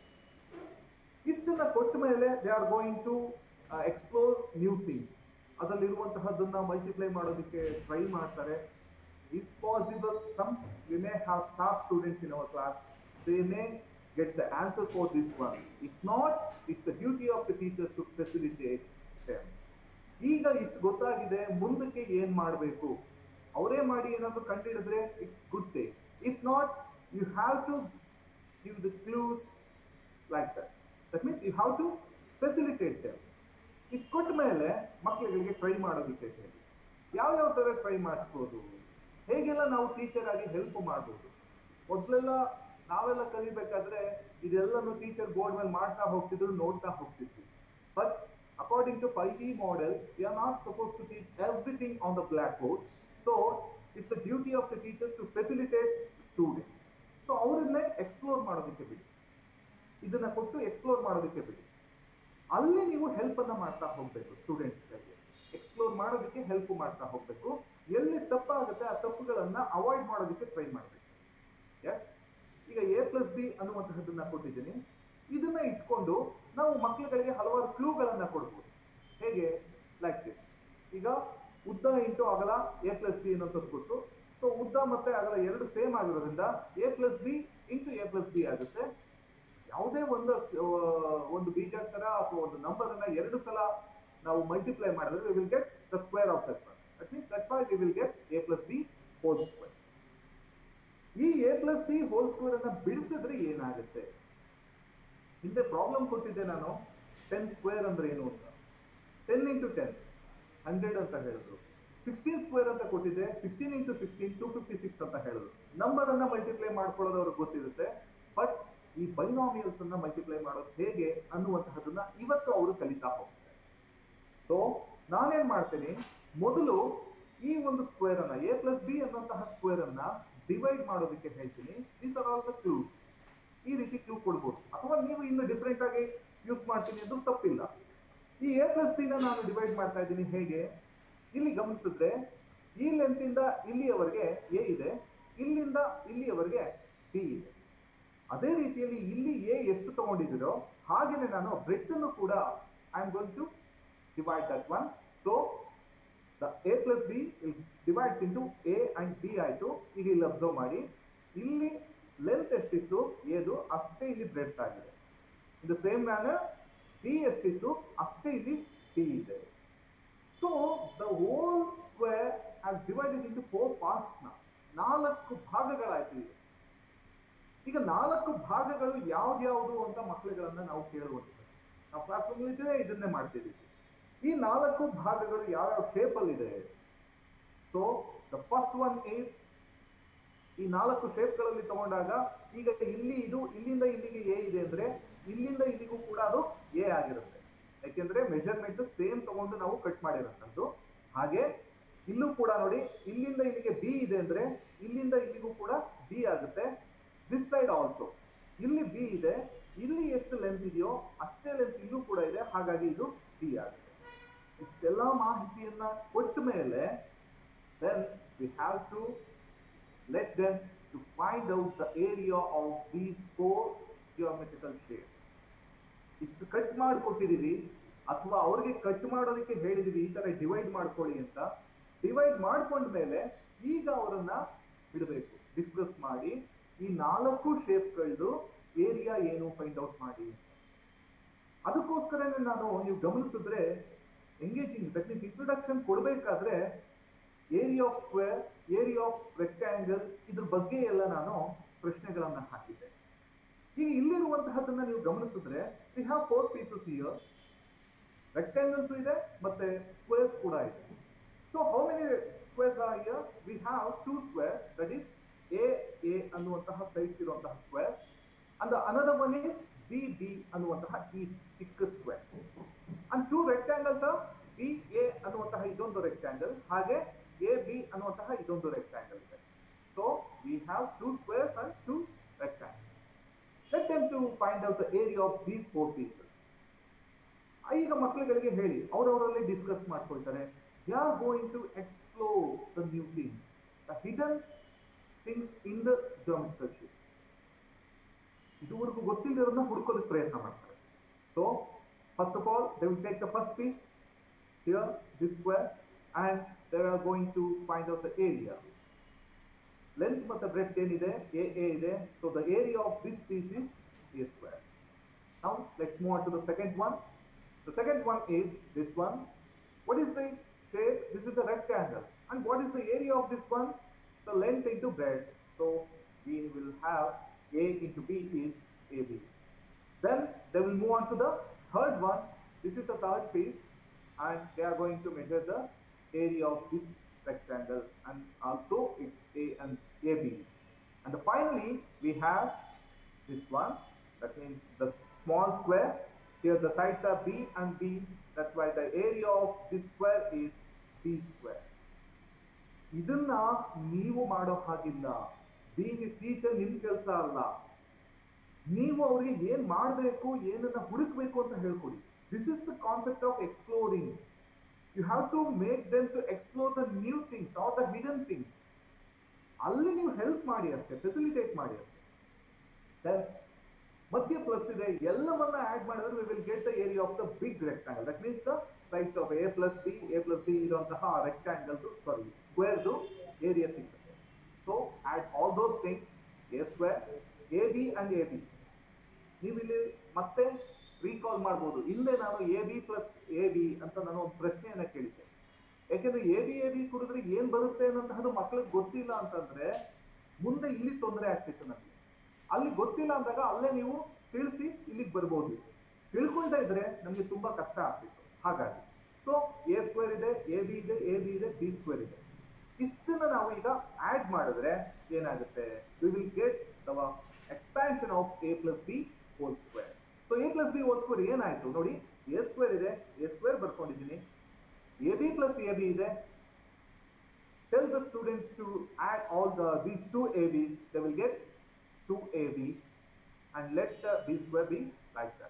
ಇಷ್ಟನ್ನ ಕೊಟ್ಟ ಮೇಲೆ they are going to explore new things ಅದರಲ್ಲಿರುವಂತಹದ್ದನ್ನ ಮಲ್ಟಿಪ್ಲೈ ಮಾಡೋದಕ್ಕೆ ಟ್ರೈ ಮಾಡ್ತಾರೆ if possible, some we may have staff students in our class. They may get the answer for this one. If not, it's a duty of the teachers to facilitate them. ಈಗ ಇಷ್ಟು ಗೊತ್ತಾಗಿದೆ ಮುಂದಕ್ಕೆ ಏನ್ ಮಾಡಬೇಕು ಅವರೇ ಮಾಡಿ ಏನಾದ್ರು ಕಂಡುಹಿಡಿದ್ರೆ it's good thing if not you have to give the clues like that that means you have to facilitate them ಇಷ್ಟು ಕೊಟ್ಟ ಮೇಲೆ ಮಕ್ಕಳುಗಳಿಗೆ ಟ್ರೈ ಮಾಡೋದಕ್ಕೆ ಹೇಳಿ ಯಾವ ಯಾವ ತರ ಟ್ರೈ ಮಾಡಿಸ್ಬೋದು ಹೇಗೆಲ್ಲ ನಾವು ಟೀಚರ್ ಆಗಿ ಹೆಲ್ಪ್ ಮಾಡ್ಬೋದು ಮೊದಲೆಲ್ಲ ನಾವೆಲ್ಲ ಕಲಿಬೇಕಾದ್ರೆ ಇದೆಲ್ಲನೂ ಟೀಚರ್ ಬೋರ್ಡ್ ಮೇಲೆ ಮಾಡ್ತಾ ಹೋಗ್ತಿದ್ರು ನೋಡ್ತಾ ಹೋಗ್ತಿದ್ವಿ but according to five E model we are not suppose to teach everything on the blackboard so it's a duty of the teacher to facilitate students so ಅವರನ್ನೇ ಎಕ್ಸ್ಪ್ಲೋರ್ ಮಾಡೋದಕ್ಕೆ ಬಿಡಿ ಇದನ್ನ ಕೊಟ್ಟು ಎಕ್ಸ್ಪ್ಲೋರ್ ಮಾಡೋದಕ್ಕೆ ಬಿಡಿ ಅಲ್ಲಿ ನೀವು ಹೆಲ್ಪ್ ಅನ್ನ ಮಾಡ್ತಾ ಹೋಗ್ಬೇಕು ಸ್ಟೂಡೆಂಟ್ಸ್ಗಳಿಗೆ ಎಕ್ಸ್ಪ್ಲೋರ್ ಮಾಡೋದಕ್ಕೆ ಹೆಲ್ಪ್ ಮಾಡ್ತಾ ಹೋಗ್ಬೇಕು ಎಲ್ಲಿ ತಪ್ಪಾಗುತ್ತೆ ಆ ತಪ್ಪುಗಳನ್ನ ಅವಾಯ್ಡ್ ಮಾಡೋದಕ್ಕೆ ಟ್ರೈ ಮಾಡಬೇಕು ಎಸ್ ಈಗ ಎ ಪ್ಲಸ್ ಬಿ ಅನ್ನುವಂತಹದ್ದನ್ನ ಕೊಟ್ಟಿದ್ದೀನಿ ಇದನ್ನ ಇಟ್ಕೊಂಡು ನಾವು ಮಕ್ಕಳುಗಳಿಗೆ ಹಲವಾರು ಕ್ಲೂಗಳನ್ನ ಕೊಡ್ಬೋದು ಹೇಗೆ ಲೈಕ್ ದಿಸ್ ಈಗ ಉದ್ದ ಇಂಟು ಅಗಲ ಎ ಪ್ಲಸ್ ಬಿ ಅನ್ನೋಂಥದ್ದು ಕೊಟ್ಟು ಸೊ ಉದ್ದ ಮತ್ತೆ ಅಗಲ ಎರಡು ಸೇಮ್ ಆಗಿರೋದ್ರಿಂದ A plus B into A plus B ಆಗುತ್ತೆ ಯಾವುದೇ ಒಂದು ಅಕ್ಷ- ಆ, ಒಂದು ಬೀಜಾಕ್ಷರ ಅಥವಾ ಒಂದು ನಂಬರ್ ಅನ್ನ ಎರಡು ಸಲ ನಾವು ಮಲ್ಟಿಪ್ಲೈ ಮಾಡಿದ್ರೆ we will get the square of that one that means that why we will get A plus B whole square ಈ A plus B whole square ಅನ್ನ ಬಿಡಿಸಿದ್ರೆ ಏನಾಗುತ್ತೆ ಹಿಂದೆ ಪ್ರಾಬ್ಲಮ್ ಕೊಟ್ಟಿದ್ದೆ ನಾನು ಟೆನ್ ಸ್ಕ್ವೇರ್ ಅಂದ್ರೆ ಏನು ಅಂತ ಟೆನ್ ಇಂಟು ಟೆನ್ ಹಂಡ್ರೆಡ್ ಅಂತ ಹೇಳಿದ್ರು ಸಿಕ್ಸ್ಟೀನ್ ಸ್ಕ್ವೇರ್ ಅಂತ ಕೊಟ್ಟಿದ್ದೆ sixteen into sixteen two fifty six ಅಂತ ಹೇಳಿದ್ರು ನಂಬರ್ ಅನ್ನ ಮಲ್ಟಿಪ್ಲೈ ಮಾಡ್ಕೊಳ್ಳೋದು ಅವ್ರಿಗೆ ಗೊತ್ತಿರುತ್ತೆ ಬಟ್ ಈ ಬೈನಾಮಿಯಲ್ಸ್ ಅನ್ನ ಮಲ್ಟಿಪ್ಲೈ ಮಾಡೋದು ಹೇಗೆ ಅನ್ನುವಂತಹದನ್ನ ಇವತ್ತು ಅವರು ಕಲಿತಾ ಹೋಗ್ತಾರೆ ಸೊ ನಾನೇನ್ ಮಾಡ್ತೀನಿ ಮೊದಲು ಈ ಒಂದು ಸ್ಕ್ವೇರ್ ಅನ್ನ ಎ ಪ್ಲಸ್ ಬಿ ಅನ್ನುವಂತಹ ಸ್ಕ್ವೇರ್ ಅನ್ನ ಡಿವೈಡ್ ಮಾಡೋದಕ್ಕೆ ಹೇಳ್ತೀನಿ these are all the clues ಈ ರೀತಿ ಕ್ಲೂ ಕೊಡ್ಬೋದು ಅಥವಾ ನೀವು ಇನ್ನು ಡಿಫ್ರೆಂಟ್ ಆಗಿ ಯೂಸ್ ಮಾಡ್ತೀನಿ ಅಂದ್ರೂ ತಪ್ಪಿಲ್ಲ ಈ ಎ ಪ್ಲಸ್ ಬಿ ನ ನಾನು ಡಿವೈಡ್ ಮಾಡ್ತಾ ಇದ್ದೀನಿ ಹೇಗೆ ಇಲ್ಲಿ ಗಮನಿಸಿದ್ರೆ ಈ ಲೆಂತ್ ಇಂದ ಇಲ್ಲಿಯವರೆಗೆ ಎ ಇದೆ ಇಲ್ಲಿಂದ ಇಲ್ಲಿಯವರೆಗೆ ಬಿ ಇದೆ ಅದೇ ರೀತಿಯಲ್ಲಿ ಇಲ್ಲಿ ಎ ಎಷ್ಟು ತಗೊಂಡಿದ್ದೀರೋ ಹಾಗೇನೆ ನಾನು ಬ್ರೆಡ್ ಅನ್ನು ಕೂಡ I am going to divide that one so the A plus B divides into A and B ಆಯ್ತು ಈಗ ಇಲ್ಲಿ ಅಬ್ಸರ್ವ್ ಮಾಡಿ ಇಲ್ಲಿ ಲೆಂತ್ ಎಷ್ಟಿತ್ತು ಎದು ಅಷ್ಟೇ ಇಲ್ಲಿ ಬ್ರೆಡ್ ಆಗಿದೆ in the same manner B ಎಷ್ಟಿತ್ತು ಅಷ್ಟೇ ಇಲ್ಲಿ ಬಿ ಇದೆ so the whole square has divided into four parts ನ ನಾಲ್ಕು ಭಾಗಗಳಾಯ್ತು ಈಗ ಈಗ ನಾಲ್ಕು ಭಾಗಗಳು ಯಾವ್ದ್ಯಾವುದು ಅಂತ ಮಕ್ಕಳುಗಳನ್ನ ನಾವು ಕೇಳುವಂಥದ್ದು ನಾವು ಕ್ಲಾಸ್ ರೂಮ್ ಇದ್ರೆ ಇದನ್ನೇ ಮಾಡ್ತಿದ್ದೀವಿ ಈ ನಾಲ್ಕು ಭಾಗಗಳು ಯಾವ್ಯಾವ ಶೇಪ್ ಅಲ್ಲಿ ಇದೆ so the first one is ಈ ನಾಲ್ಕು ಶೇಪ್ಗಳಲ್ಲಿ ತಗೊಂಡಾಗ ಈಗ ಇಲ್ಲಿ ಇದು ಇಲ್ಲಿಂದ ಇಲ್ಲಿಗೆ ಎ ಇದೆ ಅಂದ್ರೆ ಇಲ್ಲಿಂದ ಇಲ್ಲಿಗೂ ಕೂಡ ಅದು ಎ ಆಗಿರುತ್ತೆ ಯಾಕೆಂದ್ರೆ ಮೆಜರ್ಮೆಂಟ್ ಸೇಮ್ ತಗೊಂಡು ನಾವು ಕಟ್ ಮಾಡಿರೋಂಥದ್ದು ಹಾಗೆ ಇಲ್ಲೂ ಕೂಡ ನೋಡಿ ಇಲ್ಲಿಂದ ಇಲ್ಲಿಗೆ ಬಿ ಇದೆ ಅಂದ್ರೆ ಇಲ್ಲಿಂದ ಇಲ್ಲಿಗೂ ಕೂಡ ಬಿ ಆಗುತ್ತೆ ದಿಸ್ ಸೈಡ್ ಆಲ್ಸೋ ಇಲ್ಲಿ ಬಿ ಇದೆ ಇಲ್ಲಿ ಎಷ್ಟು ಲೆಂತ್ ಇದೆಯೋ ಅಷ್ಟೇ ಲೆಂತ್ ಇಲ್ಲೂ ಕೂಡ ಇದೆ ಹಾಗಾಗಿ ಇದು ಬಿ ಆಗುತ್ತೆ ಇಷ್ಟೆಲ್ಲ ಮಾಹಿತಿಯನ್ನ ಕೊಟ್ಟ ಮೇಲೆ then we have to let them to find out the area of these four geometrical shapes. ಇಷ್ಟು ಕಟ್ ಮಾಡಿಕೊಟ್ಟಿದೀವಿ ಅಥವಾ ಅವ್ರಿಗೆ ಕಟ್ ಮಾಡೋದಕ್ಕೆ ಹೇಳಿದೀವಿ ಈ ತರ ಡಿವೈಡ್ ಮಾಡ್ಕೊಳ್ಳಿ ಅಂತ ಡಿವೈಡ್ ಮಾಡ್ಕೊಂಡ್ಮೇಲೆ ಈಗ ಅವರನ್ನ ಬಿಡಬೇಕು ಡಿಸ್ಕಸ್ ಮಾಡಿ ಈ ನಾಲ್ಕು ಶೇಪ್ಗಳದ್ದು ಏರಿಯಾ ಏನು ಫೈಂಡ್ ಔಟ್ ಮಾಡಿ ಅದಕ್ಕೋಸ್ಕರನೇ ನಾನು ನೀವು ಗಮನಿಸಿದ್ರೆ ಎಂಗೇಜಿಂಗ್ ದಟ್ ಮೀನ್ಸ್ ಇಂಟ್ರೊಡಕ್ಷನ್ ಕೊಡಬೇಕಾದ್ರೆ area of square area of rectangle ಇದ್ರ ಬಗ್ಗೆ ಎಲ್ಲ ನಾನು ಪ್ರಶ್ನೆಗಳನ್ನ ಹಾಕಿದ್ದೆ ಈಗ ಇಲ್ಲಿರುವಂತಹದನ್ನ ನೀವು ಗಮನಿಸಿದ್ರೆ we have four pieces here rectangles ಇದೆ ಮತ್ತೆ ಸ್ಕ್ವೇರ್ಸ್ ಕೂಡ ಇದೆ so how many squares are here we have two squares that is A A ಅನ್ನುವಂತಹ ಸೈಡ್ಸ್ ಇರುವಂತಹ squares and another one is B B ಅನ್ನುವಂತಹ ಈ ಚಿಕ್ಕ square and two rectangles are B A ಅನ್ನುವಂತಹ ಇದೊಂದು ರೆಕ್ಟ್ಯಾಂಗಲ್ ಹಾಗೆ ಎ ಬಿ ಅನ್ನುವಂತಹ ಇದೊಂದು ರೆಕ್ಟ್ಯಾಂಗಲ್ ಇದೆ so we have two squares and two rectangles let them to find out the area of these four pieces ಈಗ ಮಕ್ಕಳುಗಳಿಗೆ ಹೇಳಿ ಅವರವರಲ್ಲಿ ಡಿಸ್ಕಸ್ ಮಾಡ್ಕೊಳ್ತಾರೆ they are going to explore the new things the hidden things in the geometrical sheets ಇದುವರೆಗೂ ಗೊತ್ತಿಲ್ಲದನ್ನ ಹುಡ್ಕೋದಕ್ಕೆ ಪ್ರಯತ್ನ ಮಾಡ್ತಾರೆ so first of all they will take the first piece here this square and they are going to find out the area length ಮತ್ತು ಬ್ರೆಡ್ ಏನಿದೆ ಎ ಎ ಇದೆ so the area of this piece is A square Now let's move on to the second one. The second one is this one. What is this shape? This is a rectangle. And what is the area of this one? So length into breadth. So we will have A into B is AB. Then they will move on to the third one. This is the third piece and they are going to measure the area of this rectangle and also it's A and AB. And finally we have this one. That means the small square. Here the sides are B and B. That's why the area of this square is B square. ಇದನ್ನ ನೀವು ಮಾಡೋ ಹಾಗಿಲ್ಲ ಬೀಂಗ್ ಟೀಚರ್ ನಿಮ್ ಕೆಲಸ ಅಲ್ಲ ನೀವು ಅವರಿಗೆ ಏನ್ ಮಾಡಬೇಕು ಏನನ್ನ ಹುಡುಕ್ಬೇಕು ಅಂತ ಹೇಳ್ಕೊಡಿ this is the concept of exploring you have to make them to explore the new things or the hidden things ಅಲ್ಲಿ ನೀವು ಹೆಲ್ಪ್ ಮಾಡಿ ಅಷ್ಟೇ ಫೆಸಿಲಿಟೇಟ್ ಮಾಡಿ ಅಷ್ಟೇ Then ಮಧ್ಯ ಪ್ಲಸ್ ಇದೆ ಎಲ್ಲವನ್ನ ಆಡ್ ಮಾಡಿದ್ರೆ we will get the area of the big rectangle that means the sides of A plus B A plus B ಇರುವಂತಹ ರೆಕ್ಟಾಂಗಲ್ ಸಾರಿ ಸ್ಕ್ವೇರ್ದು ಏರಿಯಾ ಸಿಗ್ತದೆ so add all those things A square A B and A B ನೀವು ಇಲ್ಲಿ ಮತ್ತೆ ರೀಕಾಲ್ ಮಾಡ್ಬೋದು ಹಿಂದೆ ನಾನು A B plus A B ಅಂತ ನಾನು ಒಂದು ಪ್ರಶ್ನೆಯನ್ನ ಕೇಳಿದ್ದೆ ಯಾಕೆಂದ್ರೆ ಎ ಬಿ ಎ ಬಿ ಕುಡಿದ್ರೆ ಏನ್ ಬರುತ್ತೆ ಅನ್ನೋಂತಹದ್ದು ಮಕ್ಳಿಗೆ ಗೊತ್ತಿಲ್ಲ ಅಂತಂದ್ರೆ ಮುಂದೆ ಇಲ್ಲಿ ತೊಂದರೆ ಆಗ್ತಿತ್ತು ನಮಗೆ ಅಲ್ಲಿ ಗೊತ್ತಿಲ್ಲ ಅಂದಾಗ ಅಲ್ಲೇ ನೀವು ತಿಳಿಸಿ ಇಲ್ಲಿಗೆ ಬರ್ಬೋದು ತಿಳ್ಕೊಳ್ತಾ ಇದ್ರೆ ನಮಗೆ ತುಂಬಾ ಕಷ್ಟ ಆಗ್ತಿತ್ತು ಹಾಗಾಗಿ ಸೊ ಎ ಸ್ಕ್ವೇರ್ ಇದೆ ಎ ಬಿ ಇದೆ ಎ ಬಿ ಇದೆ ಬಿ ಸ್ಕ್ವೇರ್ ಇದೆ ಇಷ್ಟನ್ನ ನಾವು ಈಗ ಆಡ್ ಮಾಡಿದ್ರೆ ಏನಾಗುತ್ತೆ we will get the expansion of A plus B whole square so A plus B whole square ಏನಾಯ್ತು ನೋಡಿ ಎ ಸ್ಕ್ವೇರ್ ಇದೆ ಎ ಸ್ಕ್ವೇರ್ ಬರ್ಕೊಂಡಿದ್ದೀನಿ A B plus A B ಇದೆ tell the students to add all the these two ABs, they will get 2AB and let the B square be like that.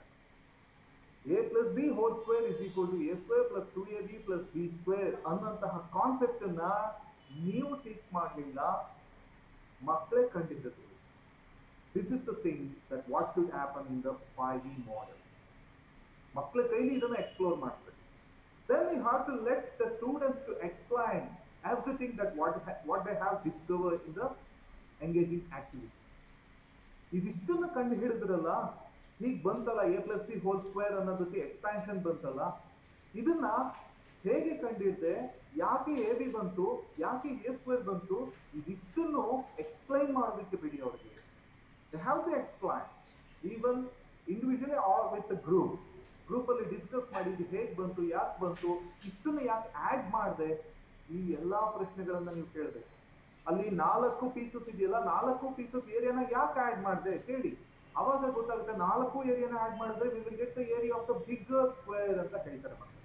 A plus B whole square is equal to A square plus 2AB plus B square ಅನ್ನಂತಹ ಕಾನ್ಸೆಪ್ಟ್ ಅನ್ನ ನೀವು ಟೀಚ್ ಮಾಡಲಿಲ್ಲ ಮಕ್ಕಳೇ ಕಂಡಿದ್ದದು this is the thing that what should happen in the five E model ಮಕ್ಕಳ ಕೈಲಿ ಇದನ್ನ ಎಕ್ಸ್ಪ್ಲೋರ್ ಮಾಡಿಸ್ಬೇಕು then you have to let the students to explain everything that what, ha- what they have discovered in the engaging activity. ಇದಿಷ್ಟನ್ನ ಕಂಡು ಹಿಡಿದ್ರಲ್ಲ ಹೀಗೆ ಬಂತಲ್ಲ A plus B whole square ಅನ್ನೋದಕ್ಕೆ ಎಕ್ಸ್ಪ್ಯಾನ್ಷನ್ ಬಂತಲ್ಲ ಇದನ್ನ ಹೇಗೆ ಕಂಡಿಡ್ದೆ ಯಾಕೆ ಎ ಬಿ ಬಂತು ಯಾಕೆ ಎ ಸ್ಕ್ವೇರ್ ಬಂತು ಇದಿಷ್ಟನ್ನು ಎಕ್ಸ್ಪ್ಲೈನ್ ಮಾಡೋದಕ್ಕೆ ಬಿಡಿ ಅವ್ರಿಗೆ they have to explain even individually or with groups group ಅಲ್ಲಿ ಡಿಸ್ಕಸ್ ಮಾಡಿ ಇದು ಹೇಗೆ ಬಂತು ಯಾಕೆ ಬಂತು ಇಷ್ಟನ್ನು ಯಾಕೆ ಆಡ್ ಮಾಡಿದೆ ಈ ಎಲ್ಲಾ ಪ್ರಶ್ನೆಗಳನ್ನ ನೀವು ಕೇಳಬೇಕು ಅಲ್ಲಿ ನಾಲ್ಕು ಪೀಸಸ್ ಇದೆಯಲ್ಲ ನಾಲ್ಕು ಪೀಸಸ್ ಏರಿಯಾನ ಯಾಕೆ ಆಡ್ ಮಾಡಿದೆ ಕೇಳಿ ಅವಾಗ ಗೊತ್ತಾಗುತ್ತೆ ನಾಲ್ಕು ಏರಿಯಾನ ಆಡ್ ಮಾಡಿದ್ರೆ we will get the area of the bigger square ಅಂತ ಹೇಳ್ತಾರೆ ಮಕ್ಕಳು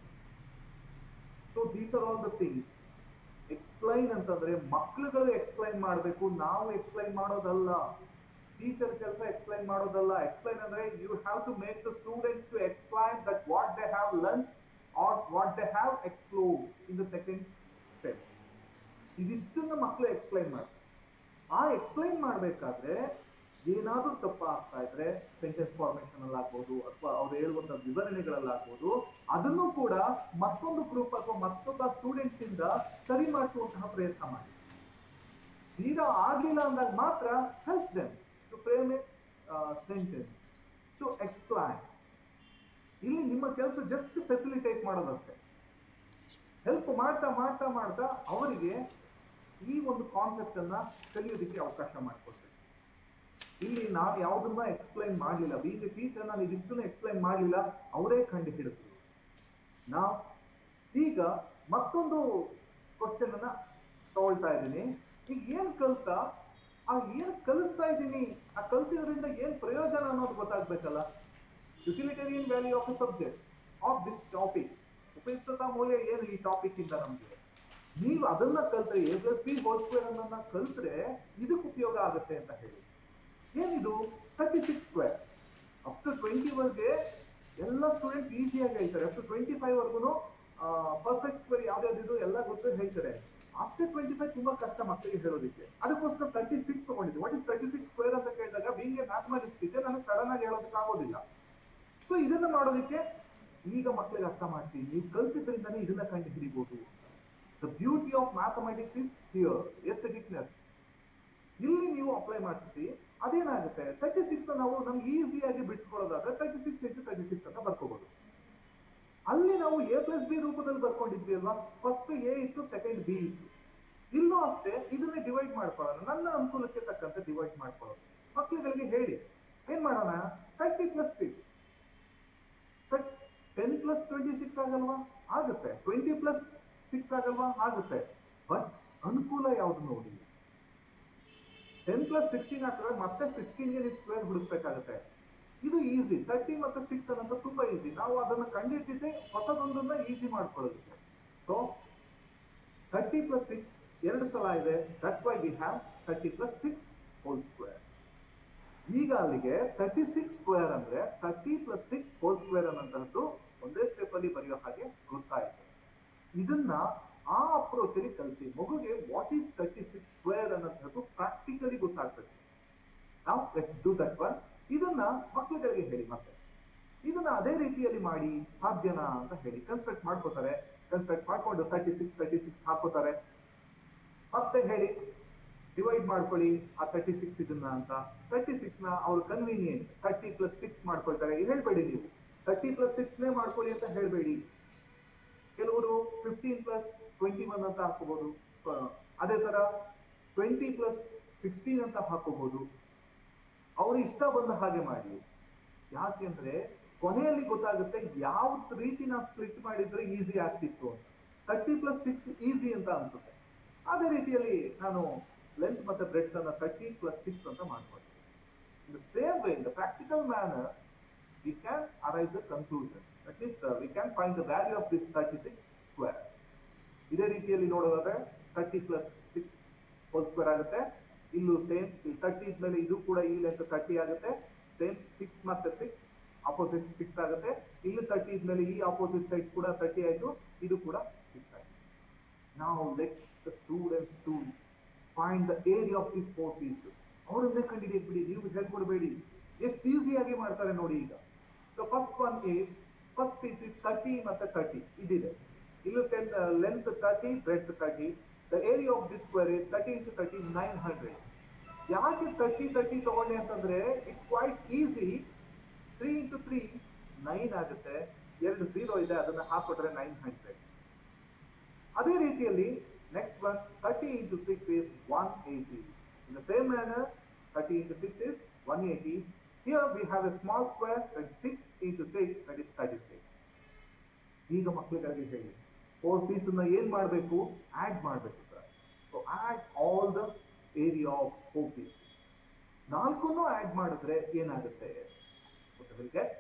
so these are all the things explain ಅಂತಂದ್ರೆ ಮಕ್ಳುಗಳು ಎಕ್ಸ್ಪ್ಲೈನ್ ಮಾಡಬೇಕು ನಾವು ಎಕ್ಸ್ಪ್ಲೈನ್ ಮಾಡೋದಲ್ಲ ಟೀಚರ್ ಕೆಲಸ ಎಕ್ಸ್ಪ್ಲೈನ್ ಮಾಡೋದಲ್ಲ ಎಕ್ಸ್ಪ್ಲೈನ್ ಅಂದ್ರೆ you have to make the students to explain that what they have learn or what they have explore in the second step ಇದಿಷ್ಟನ್ನ ಮಕ್ಕಳು ಎಕ್ಸ್ಪ್ಲೈನ್ ಮಾಡ್ತಾರೆ ಆ ಎಕ್ಸ್ಪ್ಲೈನ್ ಮಾಡಬೇಕಾದ್ರೆ ಏನಾದ್ರೂ ತಪ್ಪ ಆಗ್ತಾ ಇದ್ರೆ ಸೆಂಟೆನ್ಸ್ ಫಾರ್ಮೇಶನ್ ಅಲ್ಲಿ ಆಗ್ಬೋದು ಅಥವಾ ಅವ್ರು ಹೇಳುವಂತ ವಿವರಣೆಗಳಲ್ಲಾಗ್ಬೋದು ಅದನ್ನು ಕೂಡ ಮತ್ತೊಂದು ಗ್ರೂಪ್ ಅಥವಾ ಮತ್ತೊಬ್ಬ ಸ್ಟೂಡೆಂಟ್ ಇಂದ ಸರಿ ಮಾಡಿಸುವಂತಹ ಪ್ರಯತ್ನ ಮಾಡಿ ಈಗ ಆಗ್ಲಿಲ್ಲ ಅಂದಾಗ ಮಾತ್ರ help them to frame a sentence to explain ಇಲ್ಲಿ ನಿಮ್ಮ ಕೆಲಸ ಜಸ್ಟ್ ಫೆಸಿಲಿಟೇಟ್ ಮಾಡೋದಷ್ಟೇ ಹೆಲ್ಪ್ ಮಾಡ್ತಾ ಮಾಡ್ತಾ ಮಾಡ್ತಾ ಅವರಿಗೆ ಈ ಒಂದು ಕಾನ್ಸೆಪ್ಟ್ ಅನ್ನ ಕಲಿಯೋದಕ್ಕೆ ಅವಕಾಶ ಮಾಡಿಕೊಡ್ಬೇಕು ಇಲ್ಲಿ ನಾನು ಯಾವುದನ್ನ ಎಕ್ಸ್ಪ್ಲೈನ್ ಮಾಡಲಿಲ್ಲ ಬೀಂಗ್ ಟೀಚರ್ ನಾನು ಇದಿಷ್ಟನ್ನು ಎಕ್ಸ್ಪ್ಲೈನ್ ಮಾಡಲಿಲ್ಲ ಅವರೇ ಕಂಡು ಹಿಡಿದ್ರು ನಾವು ಈಗ ಮತ್ತೊಂದು ಕ್ವಶನ್ ಅನ್ನ ತಗೊಳ್ತಾ ಇದ್ದೀನಿ ಈಗ ಏನ್ ಕಲ್ತಾ ಆ ಏನ್ ಕಲಿಸ್ತಾ ಇದ್ದೀನಿ ಆ ಕಲ್ತಿದ್ರಿಂದ ಏನ್ ಪ್ರಯೋಜನ ಅನ್ನೋದು ಗೊತ್ತಾಗ್ಬೇಕಲ್ಲ utilitarian value of a subject of this topic ಉಪಯುಕ್ತತಾ ಮೌಲ್ಯ ಏನು ಈ ಟಾಪಿಕ್ ಇಂದ ನಮ್ಗೆ ನೀವು ಅದನ್ನ ಕಲ್ತ್ರೆ A plus B whole square ಅನ್ನೋದನ್ನ ಕಲ್ತ್ರೆ ಇದಕ್ಕೆ ಉಪಯೋಗ ಆಗುತ್ತೆ ಅಂತ ಹೇಳಿ ಏನಿದು thirty six square up to twenty ವರ್ಗೆ ಎಲ್ಲ ಸ್ಟೂಡೆಂಟ್ಸ್ ಈಸಿಯಾಗಿ ಹೇಳ್ತಾರೆ ಅಪ್ ಟು ಟ್ವೆಂಟಿ ಫೈವ್ ವರ್ಗು ಪರ್ಫೆಕ್ಟ್ ಸ್ಕ್ವೇರ್ ಯಾವ್ದಾವ್ದಿದು ಎಲ್ಲ ಗೊತ್ತು ಹೇಳ್ತಾರೆ ಆಫ್ಟರ್ ಟ್ವೆಂಟಿ ಫೈವ್ ತುಂಬಾ ಕಷ್ಟ ಮಕ್ಕಳಿಗೆ ಹೇಳೋದಕ್ಕೆ ಅದಕ್ಕೋಸ್ಕರ ತರ್ಟಿ ಸಿಕ್ಸ್ ತಗೊಂಡಿದ್ದೆ what is thirty six square ಅಂತ ಕೇಳಿದಾಗ ಬೀಂಗ್ ಎ ಮ್ಯಾಥಮೆಟಿಕ್ಸ್ ಟೀಚರ್ ನನಗೆ ಸಡನ್ ಆಗಿ ಹೇಳೋದಕ್ಕೆ ಆಗೋದಿಲ್ಲ ಸೊ ಇದನ್ನ ಮಾಡೋದಕ್ಕೆ ಈಗ ಮಕ್ಕಳಿಗೆ ಅರ್ಥ ಮಾಡಿಸಿ ನೀವು ಕಲ್ತಿದ್ರಿಂದನೇ ಇದನ್ನ ಕಂಡು ಹಿಡಿಬಹುದು the beauty of mathematics is here aestheticness ಇಲ್ಲಿ ನೀವು ಅಪ್ಲೈ ಮಾಡಿಸಿ ಅದೇನಾಗುತ್ತೆ ತರ್ಟಿ ಸಿಕ್ಸ್ ನಾವು ನಮ್ಗೆ ಈಸಿಯಾಗಿ ಬಿಡಿಸ್ಕೊಳ್ಳೋದಾದ್ರೆ thirty six into thirty six ಅಂತ ಬರ್ಕೋಬಹುದು ಅಲ್ಲಿ ನಾವು ಎ ಪ್ಲಸ್ ಬಿ ರೂಪದಲ್ಲಿ ಬರ್ಕೊಂಡಿದ್ವಿ ಅಲ್ವಾ ಫಸ್ಟ್ ಎ ಇತ್ತು ಸೆಕೆಂಡ್ ಬಿ ಇತ್ತು ಇಲ್ಲೂ ಅಷ್ಟೇ ಇದನ್ನೇ ಡಿವೈಡ್ ಮಾಡ್ಕೊಳ್ಳೋಣ ನನ್ನ ಅನುಕೂಲಕ್ಕೆ ತಕ್ಕಂತೆ ಡಿವೈಡ್ ಮಾಡ್ಕೊಳ್ಳೋದು ಮಕ್ಕಳುಗಳಿಗೆ ಹೇಳಿ ಏನ್ ಮಾಡೋಣ thirty plus six ten plus twenty six ಆಗಲ್ವಾ ಆಗುತ್ತೆ ಟ್ವೆಂಟಿ ಪ್ಲಸ್ ಸಿಕ್ಸ್ ಆಗಲ್ವಾ ಆಗುತ್ತೆ ಬಟ್ ಅನುಕೂಲ ಯಾವ್ದು ನೋಡಿ ಟೆನ್ ಪ್ಲಸ್ ಸಿಕ್ಸ್ಟೀನ್ ಹಾಕಿದ್ರೆ ಮತ್ತೆ ಸಿಕ್ಸ್ಟೀನ್ಗೆ ನೀವು ಸ್ಕ್ವೇರ್ ಹುಡುಕ್ಬೇಕಾಗುತ್ತೆ ಇದು ಈಸಿ ತರ್ಟಿ ಮತ್ತೆ ಸಿಕ್ಸ್ ಅನ್ನೋದು ತುಂಬಾ ಈಸಿ ನಾವು ಅದನ್ನ ಕಂಡಿಟ್ಟಿದ್ದೆ ಹೊಸದೊಂದನ್ನ ಈಸಿ ಮಾಡ್ಕೊಳ್ಳೋದಕ್ಕೆ ಸೊ ತರ್ಟಿ ಪ್ಲಸ್ ಸಿಕ್ಸ್ ಎರಡು ಸಲ ಇದೆ that's why we have thirty plus six whole square ಈಗ ಅಲ್ಲಿಗೆ ತರ್ಟಿ ಸಿಕ್ಸ್ ಸ್ಕ್ವೇರ್ ಅಂದ್ರೆ thirty plus six whole square ಅನ್ನೋಂತಹದ್ದು ಒಂದೇ ಸ್ಟೆಪ್ ಅಲ್ಲಿ ಬರೆಯೋ ಹಾಗೆ ಗೊತ್ತಾಯ್ತು ಇದನ್ನ ಆ ಅಪ್ರೋಚ್ ಅಲ್ಲಿ ಕಲಿಸಿ ಮಗುಗೆ what is thirty six square ಅನ್ನೋಂಥದ್ದು ಪ್ರಾಕ್ಟಿಕಲಿ ಗೊತ್ತಾಗ್ಬೇಕು ನಾವು ಲೆಟ್ಸ್ ಡೂ ದಟ್ ಒನ್ ಇದನ್ನ ಮಕ್ಕಳುಗಳಿಗೆ ಹೇಳಿ ಮತ್ತೆ ಇದನ್ನ ಅದೇ ರೀತಿಯಲ್ಲಿ ಮಾಡಿ ಸಾಧ್ಯನಾ ಅಂತ ಹೇಳಿ ಕನ್ಸ್ಟ್ರಕ್ಟ್ ಮಾಡ್ಕೋತಾರೆ ಕನ್ಸ್ಟ್ರಕ್ಟ್ ಮಾಡ್ಕೊಂಡು ತರ್ಟಿ ಸಿಕ್ಸ್ ತರ್ಟಿ ಸಿಕ್ಸ್ ಹಾಕೋತಾರೆ ಮತ್ತೆ ಹೇಳಿ ಡಿವೈಡ್ ಮಾಡ್ಕೊಳ್ಳಿ ಆ ತರ್ಟಿ ಸಿಕ್ಸ್ ಇದನ್ನ ಅಂತ ತರ್ಟಿ ಸಿಕ್ಸ್ ನ ಅವ್ರು ಕನ್ವೀನಿಯಂಟ್ ತರ್ಟಿ ಪ್ಲಸ್ ಸಿಕ್ಸ್ ಮಾಡ್ಕೊಳ್ತಾರೆ ಹೇಳ್ಬೇಡಿ ನೀವು ತರ್ಟಿ ಪ್ಲಸ್ ಸಿಕ್ಸ್ ನೇ ಮಾಡ್ಕೊಳ್ಳಿ ಅಂತ ಹೇಳ್ಬೇಡಿ ಕೆಲವರು ಫಿಫ್ಟೀನ್ ಪ್ಲಸ್ ಟ್ವೆಂಟಿ ಒನ್ ಅಂತ ಹಾಕೋಬಹುದು ಅದೇ ತರ ಟ್ವೆಂಟಿ ಪ್ಲಸ್ ಸಿಕ್ಸ್ಟೀನ್ ಅಂತ ಹಾಕೋಬಹುದು ಅವ್ರ ಇಷ್ಟ ಬಂದ ಹಾಗೆ ಮಾಡಿ ಯಾಕೆಂದ್ರೆ ಕೊನೆಯಲ್ಲಿ ಗೊತ್ತಾಗುತ್ತೆ ಯಾವ ರೀತಿ ನಾವು ಸ್ಪ್ಲಿಟ್ ಮಾಡಿದ್ರೆ ಈಸಿ ಆಗ್ತಿತ್ತು ಅಂತ ತರ್ಟಿ ಪ್ಲಸ್ ಸಿಕ್ಸ್ ಈಸಿ ಅಂತ ಅನ್ಸುತ್ತೆ ಅದೇ ರೀತಿಯಲ್ಲಿ ನಾನು ಲೆಂತ್ ಮತ್ತೆ ಬ್ರೆಡ್ ಅನ್ನ ತರ್ಟಿ ಪ್ಲಸ್ ಸಿಕ್ಸ್ ಅಂತ ಮಾಡ್ಕೊಳ್ತೀನಿ in the same way in the practical manner we can arrive the conclusion that means we can find the value of this thirty six square ಇದೇ ರೀತಿಯಲ್ಲಿ ನೋಡೋದಾದ್ರೆ thirty plus six whole square ಆಗುತ್ತೆ ಇಲ್ಲೂ ಸೇಮ್ ಇಲ್ಲಿ ತರ್ಟಿ ಇದ್ಮೇಲೆ ಇದು ಕೂಡ ಈ ಲೆಂತ್ ತರ್ಟಿ ಆಗುತ್ತೆ ಸೇಮ್ ಸಿಕ್ಸ್ ಮತ್ತೆ ಸಿಕ್ಸ್ ಅಪೋಸಿಟ್ ಸಿಕ್ಸ್ ಆಗುತ್ತೆ ಇಲ್ಲಿ ತರ್ಟಿ ಇದ್ಮೇಲೆ ಈ ಅಪೋಸಿಟ್ ಸೈಡ್ ಕೂಡ ತರ್ಟಿ ಆಯ್ತು ಇದು ಕೂಡ ಸಿಕ್ಸ್ ಆಯ್ತು ನಾವು let the students to find the area of this four pieces ಅವರನ್ನೇ ಕಂಡುಹಿಡಿಯಬೇಡಿ ನೀವು ಹೇಳ್ಕೊಡ್ಬೇಡಿ ಎಷ್ಟು ಈಸಿಯಾಗಿ ಮಾಡ್ತಾರೆ ನೋಡಿ ಈಗ so first one is first piece is thirty ಮತ್ತೆ ತರ್ಟಿ ಇದಿದೆ ಇಲ್ಲಿ ten length thirty breadth thirty the area of this square is thirty into thirty nine hundred ಯಾಕೆ ತರ್ಟಿ ತರ್ಟಿ ತಗೊಂಡೆ ಅಂತಂದ್ರೆ it's quite easy three into three nine ಆಗುತ್ತೆ ಎರಡು ಝೀರೋ ಇದೆ ಅದನ್ನ ಹಾಕೊಟ್ರೆ ನೈನ್ ಹಂಡ್ರೆಡ್ ಅದೇ ರೀತಿಯಲ್ಲಿ next one thirty into six is one eighty in the same manner thirty into six is one eighty here we have a small square that six into six that is thirty six ಈಗ ಮಕ್ಕಳುಗಳಿಗೆ ಹೇಳಿ ಫೋರ್ ಪೀಸ್ ಏನ್ ಮಾಡಬೇಕು ಆಡ್ ಮಾಡಬೇಕು sir so add all the area of four pieces ನಾಲ್ಕನ್ನು ಆಡ್ ಮಾಡಿದ್ರೆ ಏನಾಗುತ್ತೆ will get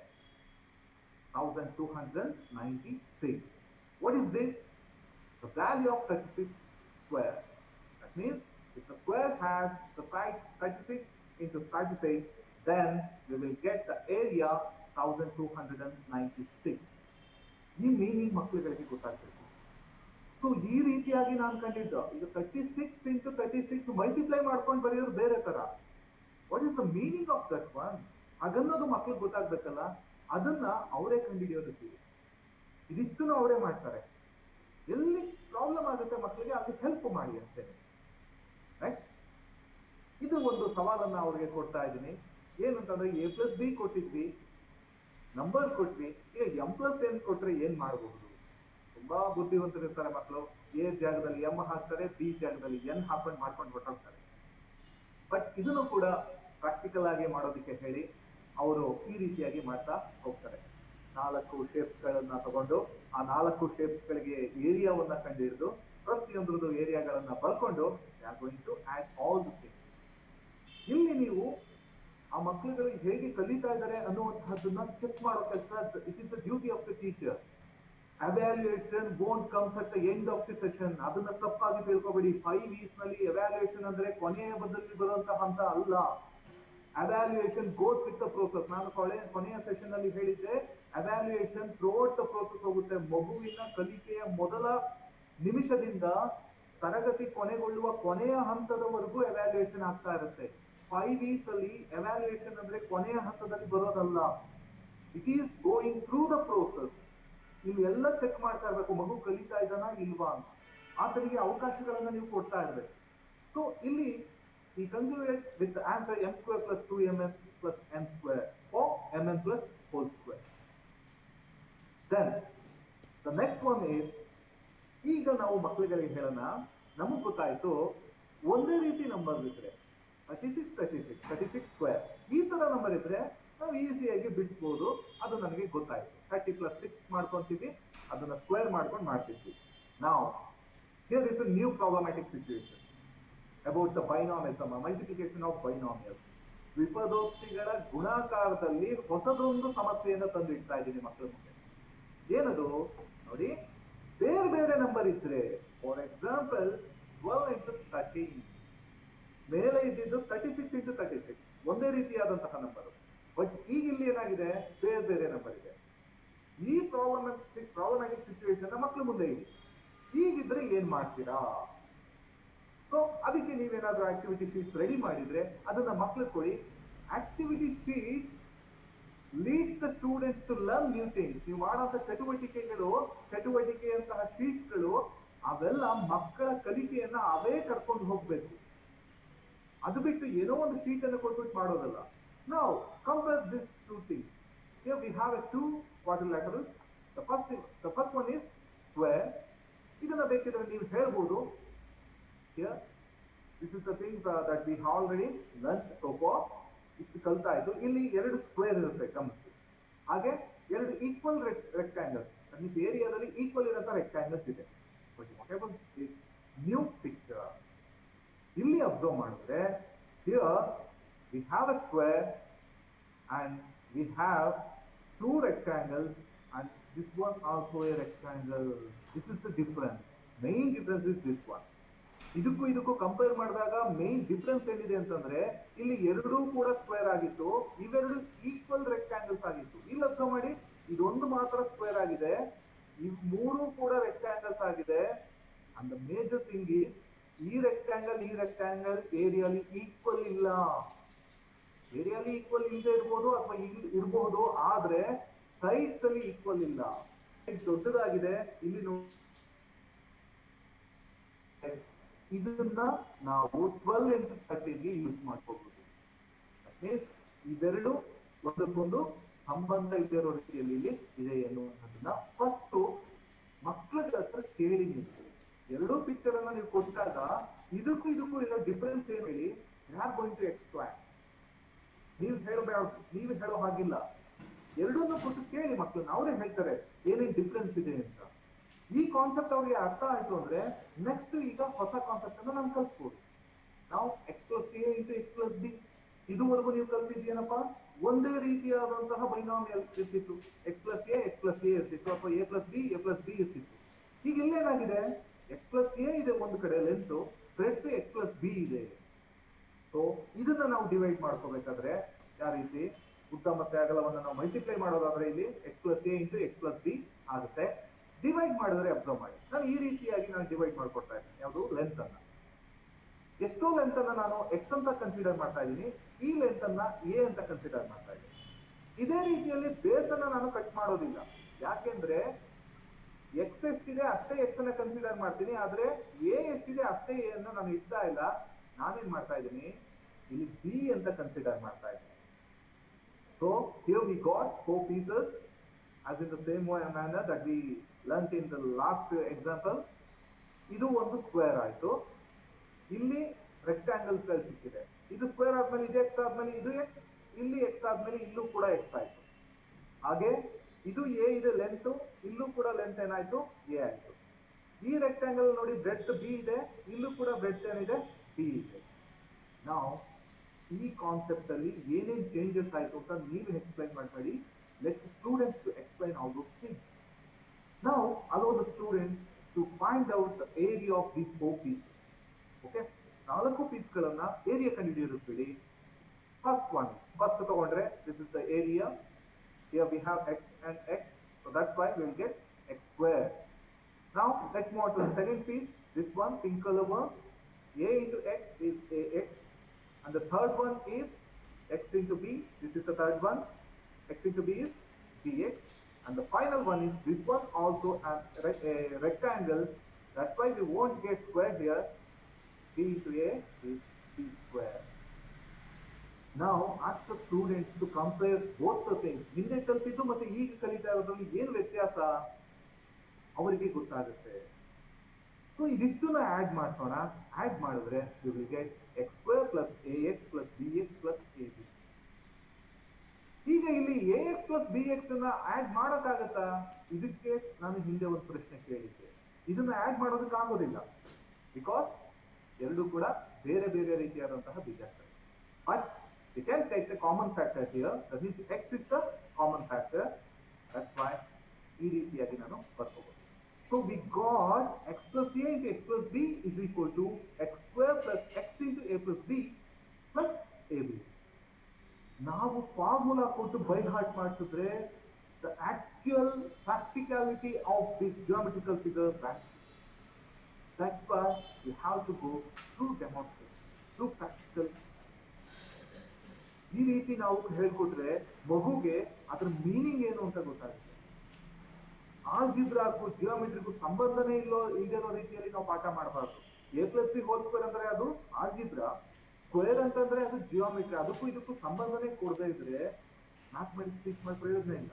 thousand two hundred ninety six what is this the value of thirty six square that means if the square has the sides 36 into 36 then we will get the area 1296 ಈ ಮೀನಿಂಗ್ ಮಕ್ಕಳುಗಳಿಗೆ ಗೊತ್ತಾಗ್ಬೇಕು ಸೊ ಈ ರೀತಿಯಾಗಿ ನಾನು ಕಂಡಿದ್ದ ಈಗ thirty six into thirty six multiply ಮಾಡ್ಕೊಂಡು ಬರೆಯೋದು ಬೇರೆ ತರ what is the meaning of that one ಹಾಗನ್ನೋದು ಮಕ್ಳಿಗೆ ಗೊತ್ತಾಗ್ಬೇಕಲ್ಲ ಅದನ್ನ ಅವರೇ ಕಂಡುಹಿಡಿಯೋದಕ್ಕೆ ಇದಿಷ್ಟನ್ನು ಅವರೇ ಮಾಡ್ತಾರೆ ಎಲ್ಲಿ ಪ್ರಾಬ್ಲಮ್ ಆಗುತ್ತೆ ಮಕ್ಕಳಿಗೆ ಅಲ್ಲಿ ಹೆಲ್ಪ್ ಮಾಡಿ ಅಷ್ಟೇ ನೆಕ್ಸ್ಟ್ ಇದು ಒಂದು ಸವಾಲನ್ನ ಅವ್ರಿಗೆ ಕೊಡ್ತಾ ಇದ್ದೀನಿ ಏನಂತಂದ್ರೆ ಎ ಪ್ಲಸ್ ಬಿ ಕೊಟ್ಟಿದ್ವಿ ನಂಬರ್ ಕೊಟ್ವಿ ಈಗ ಎಂ ಪ್ಲಸ್ ಏನ್ ಕೊಟ್ರೆ ಏನ್ ಮಾಡಬಹುದು ತುಂಬಾ ಬುದ್ಧಿವಂತರು ಇರ್ತಾರೆ ಮಕ್ಕಳು ಎ ಜಾಗದಲ್ಲಿ ಎಂ ಹಾಕ್ತಾರೆ ಬಿ ಜಾಗದಲ್ಲಿ ಎನ್ ಹಾಕೊಂಡು ಮಾಡ್ಕೊಂಡು ಹೊರಟೋಗ್ತಾರೆ ಬಟ್ ಇದನ್ನು ಕೂಡ ಪ್ರಾಕ್ಟಿಕಲ್ ಆಗಿ ಮಾಡೋದಕ್ಕೆ ಹೇಳಿ ಅವರು ಈ ರೀತಿಯಾಗಿ ಮಾಡ್ತಾ ಹೋಗ್ತಾರೆ ನಾಲ್ಕು ಶೇಪ್ಸ್ ಗಳನ್ನ ತಗೊಂಡು ಆ ನಾಲ್ಕು ಶೇಪ್ಸ್ ಗಳಿಗೆ ಏರಿಯಾವನ್ನ ಕಂಡುಹಿಡಿದು ಪ್ರತಿಯೊಂದ್ರದ್ದು ಏರಿಯಾಗಳನ್ನ ಬರ್ಕೊಂಡು going to add all the things ಇಲ್ಲಿ ನೀವು ಆ ಮಕ್ಕಳುಗಳು ಹೇಗೆ ಕಲಿತಾ ಇದ್ದಾರೆ ಅನ್ನುವಂತಹದ್ದನ್ನ ಚೆಕ್ ಮಾಡೋ ಕೆಲಸ it is the duty of the teacher evaluation gone comes at the end of the session ಅದನ್ನ ತಪ್ಪಾಗಿ ತಿಳ್ಕೊಬೇಡಿ ಫೈವ್ ವೀಸ್ ನಲ್ಲಿ ಎವ್ಯಾಲ್ಯೂಯೇಷನ್ ಅಂದ್ರೆ ಕೊನೆಯ ಬದಲಿ ಬರುವಂತಹ ಹಂತ ಅಲ್ಲ evaluation goes with the process ನಾನು ಕೊನೆ ಕೊನೆಯ ಸೆಷನ್ ಅಲ್ಲಿ ಹೇಳಿದ್ದೆ ಅವ್ಯಾಲ್ಯೂಯೇಷನ್ ಥ್ರೋಟ್ ದ ಪ್ರೋಸೆಸ್ ಹೋಗುತ್ತೆ ಮಗುವಿನ ಕಲಿಕೆಯ ಮೊದಲ ನಿಮಿಷದಿಂದ ತರಗತಿ ಕೊನೆಗೊಳ್ಳುವ ಕೊನೆಯ ಹಂತದವರೆಗೂ ಎವ್ಯಾಲ್ಯೂಯೇಷನ್ ಆಗ್ತಾ ಇರುತ್ತೆ ಫೈವ್ ವೀಸ್ ಅಲ್ಲಿ ಎವ್ಯಾಲ್ಯೂಯೇಷನ್ ಅಂದ್ರೆ ಕೊನೆಯ ಹಂತದಲ್ಲಿ ಬರೋದಲ್ಲ it is going through the process ನೀವು ಎಲ್ಲ ಚೆಕ್ ಮಾಡ್ತಾ ಇರ್ಬೇಕು ಮಗು ಕಲಿತಾ ಇದ್ದಾನ ಇಲ್ವಾ ಅಂತ ಆತನಿಗೆ ಅವಕಾಶಗಳನ್ನ ನೀವು ಕೊಡ್ತಾ ಇರ್ಬೇಕು ಸೊ ಇಲ್ಲಿ ಈ concluded with answer M square plus two M N plus N square for M N plus whole square then the next one is ಈಗ ನಾವು ಮಕ್ಕಳುಗಳಿಗೆ ಹೇಳೋಣ ನಮಗ್ ಗೊತ್ತಾಯ್ತು ಒಂದೇ ರೀತಿ ನಂಬರ್ ಇದ್ರೆ thirty six thirty six thirty six square ಈ ತರ ನಂಬರ್ ಇದ್ರೆ ನಾವು ಈಸಿಯಾಗಿ ಬಿಡಿಸ್ಬೋದು ಅದು ನನಗೆ ಗೊತ್ತಾಯ್ತು ತರ್ಟಿ ಪ್ಲಸ್ ಸಿಕ್ಸ್ ಮಾಡ್ಕೊಂತೀವಿ ಅದನ್ನ ಸ್ಕ್ವೇರ್ ಮಾಡ್ಕೊಂಡು ಮಾಡ್ತಿದ್ವಿ ನಾವು here is a new problematic situation about the binomials multiplication of binomials ವಿಪದೋಕ್ತಿಗಳ ಗುಣಾಕಾರದಲ್ಲಿ ಹೊಸದೊಂದು ಸಮಸ್ಯೆಯನ್ನು ತಂದು ಇಡ್ತಾ ಇದ್ದೀನಿ ಮಕ್ಕಳ ಮುಂದೆ ಏನದು ನೋಡಿ ಬೇರೆ ಬೇರೆ ನಂಬರ್ ಇದ್ರೆ for example twelve into thirteen ಮೇಲೆ ಇದ್ದಿದ್ದು thirty six into thirty six ಒಂದೇ ರೀತಿಯಾದಂತಹ ನಂಬರ್ ಬಟ್ ಈಗ ಇಲ್ಲಿ ಏನಾಗಿದೆ ಬೇರೆ ಬೇರೆ ನಂಬರ್ ಇದೆ ಈ ಪ್ರಾಬ್ಲಮ್ ಪ್ರಾಬ್ಲಮ್ಯಾಟಿಕ್ ಸಿಚುವೇಶನ್ ಮಕ್ಕಳು ಮುಂದೆ ಇದೆ ಈಗಿದ್ರೆ ಏನ್ ಮಾಡ್ತೀರಾ ಸೊ ಅದಕ್ಕೆ ನೀವೇನಾದ್ರೂ ಆಕ್ಟಿವಿಟಿ ಶೀಟ್ಸ್ ರೆಡಿ ಮಾಡಿದ್ರೆ ಅದನ್ನ ಮಕ್ಳಿಗೆ ಕೊಡಿ activity sheets leads the students to learn new things ನೀವು ಮಾಡುವಂತ ಚಟುವಟಿಕೆಗಳು ಚಟುವಟಿಕೆಯಂತಹ ಶೀಟ್ಸ್ಗಳು ಅವೆಲ್ಲ ಮಕ್ಕಳ ಕಲಿಕೆಯನ್ನ ಅವೇ ಕರ್ಕೊಂಡು ಹೋಗ್ಬೇಕು ಅದು ಬಿಟ್ಟು ಏನೋ ಒಂದು ಶೀಟ್ ಅನ್ನು ಕೊಟ್ಬಿಟ್ಟು ಮಾಡೋದಲ್ಲ ನಾವು compare this two things here we have a two quadrilaterals the first thing, the first one is square ಇದನ್ನ ಬೇಕಿದ್ರೆ ನೀವು ಹೇಳ್ಬೋದು here this is the things uh, that we have already learned so far ಇಷ್ಟು ಕಲ್ತಾ ಇದ್ದು ಇಲ್ಲಿ ಎರಡು ಸ್ಕ್ವೇರ್ ಇರುತ್ತೆ ಗಮನಿಸಿ ಹಾಗೆ ಎರಡು ಈಕ್ವಲ್ ರೆಕ್ಟಾಂಗಲ್ಸ್ ಮೀನ್ಸ್ ಏರಿಯಾದಲ್ಲಿ ಈಕ್ವಲ್ ಇರೋಂಥ ರೆಕ್ಟಾಂಗಲ್ಸ್ ಇದೆ but what ever new picture ಇಲ್ಲಿ ಅಬ್ಸರ್ವ್ ಮಾಡಿದ್ರೆ here we have a square and we have two rectangles and this one also a rectangle. This is the difference. Main difference is this one. ಇದಕ್ಕೂ ಇದಕ್ಕೂ ಕಂಪೇರ್ ಮಾಡಿದಾಗ ಮೇನ್ ಡಿಫ್ರೆನ್ಸ್ ಏನಿದೆ ಅಂತಂದ್ರೆ ಇಲ್ಲಿ ಎರಡೂ ಕೂಡ ಸ್ಕ್ವೇರ್ ಆಗಿತ್ತು ಇವೆರಡು ಈಕ್ವಲ್ ರೆಕ್ಟಾಂಗಲ್ಸ್ ಆಗಿತ್ತು ಇಲ್ಲಿ ಅಬ್ಸರ್ವ್ ಮಾಡಿ ಇದೊಂದು ಮಾತ್ರ ಸ್ಕ್ವೇರ್ ಆಗಿದೆ ಇವ್ ಮೂರು ಕೂಡ ರೆಕ್ಟಾಂಗಲ್ಸ್ ಆಗಿದೆ and the major thing is ಈ ರೆಕ್ಟಾಂಗಲ್ ಈ ರೆಕ್ಟಾಂಗಲ್ ಏರಿಯಾಲಿ ಈಕ್ವಲ್ ಇಲ್ಲ ಏರಿಯಾಲಿ ಈಕ್ವಲ್ ಇಲ್ಲದೆ ಇರ್ಬೋದು ಅಥವಾ ಇರಬಹುದು ಆದ್ರೆ ಸೈಡ್ಸ್ ಅಲ್ಲಿ ಈಕ್ವಲ್ ಇಲ್ಲ ಇದು ದೊಡ್ಡದಾಗಿದೆ ಇಲ್ಲಿ ನೋ- ಇದನ್ನ ನಾವು ಟ್ವೆಲ್ ಇಂಟು ತರ್ಟಿಗೆ ಯೂಸ್ ಮಾಡ್ಕೋಬಹುದು ಮೀನ್ಸ್ ಇವೆರಡು ಒಂದಕ್ಕೊಂದು ಸಂಬಂಧ ಇಲ್ಲಿರೋ ರೀತಿಯಲ್ಲಿ ಇಲ್ಲಿ ಇದೆ ಎನ್ನುವಂಥದ್ದನ್ನ ಫಸ್ಟ್ ಮಕ್ಕಳ ಹತ್ರ ಕೇಳಿ ನೀವು ಎರಡೂ ಪಿಕ್ಚರ್ ಅನ್ನ ನೀವು ಕೊಟ್ಟಾಗ ಇದಕ್ಕೂ ಇದಕ್ಕೂ ಇರೋ ಡಿಫರೆನ್ಸ್ ಏನ್ ಹೇಳಿ ಯಾರ್ ಗೋಯಿಂಗ್ ಟು ಎಕ್ಸ್ಪ್ಲೈನ್ ನೀವು ಹೇಳಬೇಡ ನೀವು ಹೇಳೋ ಹಾಗಿಲ್ಲ ಎರಡನ್ನೂ ಕೊಟ್ಟು ಕೇಳಿ ಮಕ್ಕಳನ್ನ ಅವರೇ ಹೇಳ್ತಾರೆ ಏನೇನ್ ಡಿಫ್ರೆನ್ಸ್ ಇದೆ ಅಂತ ಈ ಕಾನ್ಸೆಪ್ಟ್ ಅವ್ರಿಗೆ ಅರ್ಥ ಆಯ್ತು ಅಂದ್ರೆ ನೆಕ್ಸ್ಟ್ ಈಗ ಹೊಸ ಕಾನ್ಸೆಪ್ಟ್ ಅನ್ನ ನಾವು ಕಲ್ಸ್ಬೋದು ನಾವು X plus A into X plus B ಇದುವರೆಗೂ ನೀವು ಕಲ್ತಿದ್ದೀನಪ್ಪ ಒಂದೇ ರೀತಿಯಾದಂತಹ ಬೈನಾಮಿಯಲ್ ಇರ್ತಿತ್ತು X plus A X plus A ಇರ್ತಿತ್ತು ಅಥವಾ A plus B A plus B ಇರ್ತಿತ್ತು ಈಗ ಇಲ್ಲೇನಾಗಿದೆ ಎಕ್ಸ್ ಪ್ಲಸ್ ಎ ಇದೆ ಒಂದು ಕಡೆ length breadth X plus B ಇದೆ ಸೊ ಇದನ್ನ ನಾವು ಡಿವೈಡ್ ಮಾಡ್ಕೋಬೇಕಾದ್ರೆ ಯಾವ ರೀತಿ ಉದ್ದ ಮತ್ತೆ ಅಗಲವನ್ನ ನಾವು ಮಲ್ಟಿಪ್ಲೈ ಮಾಡೋದಾದ್ರೆ ಇಲ್ಲಿ X plus A into X plus B ಆಗುತ್ತೆ ಡಿವೈಡ್ ಮಾಡಿದ್ರೆ ಅಬ್ಸರ್ವ್ ಮಾಡಿ ನಾನು ಈ ರೀತಿಯಾಗಿ ನಾನು ಡಿವೈಡ್ ಮಾಡ್ಕೊಡ್ತಾ ಇದ್ದೀನಿ ಯಾವುದು ಲೆಂತ್ ಅನ್ನ ಎಷ್ಟೋ ಲೆಂತ್ ಅನ್ನ ನಾನು ಎಕ್ಸ್ ಅಂತ ಕನ್ಸಿಡರ್ ಮಾಡ್ತಾ ಇದ್ದೀನಿ ಈ ಲೆಂತ್ ಅನ್ನ ಎ ಅಂತ ಕನ್ಸಿಡರ್ ಮಾಡ್ತಾ ಇದ್ದೀನಿ ಇದೇ ರೀತಿಯಲ್ಲಿ ಬೇಸ್ ಅನ್ನ ನಾನು ಕಟ್ ಮಾಡೋದಿಲ್ಲ ಯಾಕೆಂದ್ರೆ ಎಕ್ಸ್ ಎಷ್ಟಿದೆ ಅಷ್ಟೇ ಎಕ್ಸ್ ಅನ್ನ ಕನ್ಸಿಡರ್ ಮಾಡ್ತೀನಿ ಆದ್ರೆ ಎ ಎಷ್ಟಿದೆ ಅಷ್ಟೇ ಎ ಅನ್ನ ನಾನು ಇಡ್ತಾ ಇಲ್ಲ ನಾನೇನ್ ಮಾಡ್ತಾ ಇದ್ದೀನಿ ಇಲ್ಲಿ ಬಿ ಅಂತ ಕನ್ಸಿಡರ್ ಮಾಡ್ತಾ ಇದ್ದೀನಿ so here we got four pieces as in the same way manner that we learnt in the last example ಇದು ಒಂದು ಸ್ಕ್ವೇರ್ ಆಯ್ತು ಇಲ್ಲಿ ರೆಕ್ಟಾಂಗಲ್ಸ್ ಗಳು ಸಿಕ್ಕಿದೆ ಇದು ಸ್ಕ್ವೇರ್ ಆದ್ಮೇಲೆ ಇದು ಎಕ್ಸ್ ಆದ್ಮೇಲೆ ಇದು ಎಕ್ಸ್ ಇಲ್ಲಿ ಎಕ್ಸ್ ಆದ್ಮೇಲೆ ಇಲ್ಲೂ ಕೂಡ ಎಕ್ಸ್ ಆಯ್ತು ಹಾಗೆ ಇದು ಎ ಇದೆ ಲೆಂತ್ ಇಲ್ಲೂ ಕೂಡ ಲೆಂತ್ ಏನಾಯ್ತು ಎ ಆಯ್ತು ಈ ರೆಕ್ಟಾಂಗಲ್ ನೋಡಿ ಬ್ರೆಡ್ ಬಿ ಇದೆ ಇಲ್ಲೂ ಕೂಡ ಬ್ರೆಡ್ ಏನಿದೆ ಬಿ ಇದೆ ನಾವು ಈ ಕಾನ್ಸೆಪ್ಟ್ ಅಲ್ಲಿ ಏನೇನ್ ಚೇಂಜಸ್ ಆಯ್ತು ಅಂತ ನೀವು ಎಕ್ಸ್ಪ್ಲೈನ್ ಮಾಡಬೇಡಿ let students to explain all those things ನಾವು allow the students to find out the area of these four pieces okay ನಾಲ್ಕು ಪೀಸ್ಗಳನ್ನ ಏರಿಯಾ ಕಂಡುಹಿಡಿಯೋದಕ್ಕೆ ಬಿಡಿ ಫಸ್ಟ್ ಒನ್ ಫಸ್ಟ್ ತಗೊಂಡ್ರೆ this is the area here we have x and x so that's why we'll get x square now let's move on to the second piece this one pink color one a into x is ax and the third one is x into b this is the third one x into b is bx and the final one is this one also a, rec- a rectangle that's why we won't get square here b into a is b square now ask the students to compare both the things ಹಿಂದೆ ಕಲ್ತಿದ್ದು ಮತ್ತೆ ಈಗ ಕಲಿತಾ ಇರೋದ್ರಲ್ಲಿ ಏನು ವ್ಯತ್ಯಾಸ ಅವರಿಗೆ ಗೊತ್ತಾಗುತ್ತೆ ಸೊ ಇದಿಷ್ಟನ್ನ ಆಡ್ ಮಾಡಿಸೋಣ ಆಡ್ ಮಾಡಿದ್ರೆ you will get X square plus A X plus B X plus A B ಈಗ ಇಲ್ಲಿ A X plus B X ಅನ್ನ ಆಡ್ ಮಾಡೋಕ್ಕಾಗತ್ತಾ ಇದಕ್ಕೆ ನಾನು ಹಿಂದೆ ಒಂದು ಪ್ರಶ್ನೆ ಕೇಳಿದ್ದೆ ಇದನ್ನ ಆಡ್ ಮಾಡೋದಕ್ಕೆ ಆಗೋದಿಲ್ಲ ಬಿಕಾಸ್ ಎರಡೂ ಕೂಡ ಬೇರೆ ಬೇರೆ ರೀತಿಯಾದಂತಹ ಬೀಜಾಕ್ಷರ but we can take the common factor here that means x is the common factor that's why ಈ ರೀತಿಯಾಗಿ ನಾನು ಬರ್ಕೋಬಹುದು so we got X plus A into X plus B is equal to X square plus X into A plus B plus A B ನಾವು ಫಾರ್ಮುಲಾ ಕೊಟ್ಟು ಬೈ ಹಾರ್ಟ್ ಮಾಡಿಸಿದ್ರೆ the actual practicality of this geometrical figure vanishes that's why you have to go through demonstration through practical ಈ ರೀತಿ ನಾವು ಹೇಳ್ಕೊಟ್ರೆ ಮಗುಗೆ ಅದ್ರ ಮೀನಿಂಗ್ ಏನು ಅಂತ ಗೊತ್ತಾಗುತ್ತೆ ಆಲ್ಜಿಬ್ರಾಗೂ ಜಿಯೋಮೆಟ್ರಿಗೂ ಸಂಬಂಧನೇ ಇಲ್ಲೋ ಇಲ್ದಿರೋ ರೀತಿಯಲ್ಲಿ ನಾವು ಪಾಠ ಮಾಡಬಾರ್ದು A plus B whole square ಅಂದ್ರೆ ಅದು ಆಲ್ಜಿಬ್ರಾ ಸ್ಕ್ವೇರ್ ಅಂತಂದ್ರೆ ಅದು ಜಿಯೋಮೆಟ್ರಿ ಅದಕ್ಕೂ ಇದಕ್ಕೂ ಸಂಬಂಧನೇ ಕೊಡದೇ ಇದ್ರೆ ಮ್ಯಾಥಮೆಟಿಕ್ಸ್ ಟೀಚ್ ಮಾಡಿ ಪ್ರಯೋಜನ ಇಲ್ಲ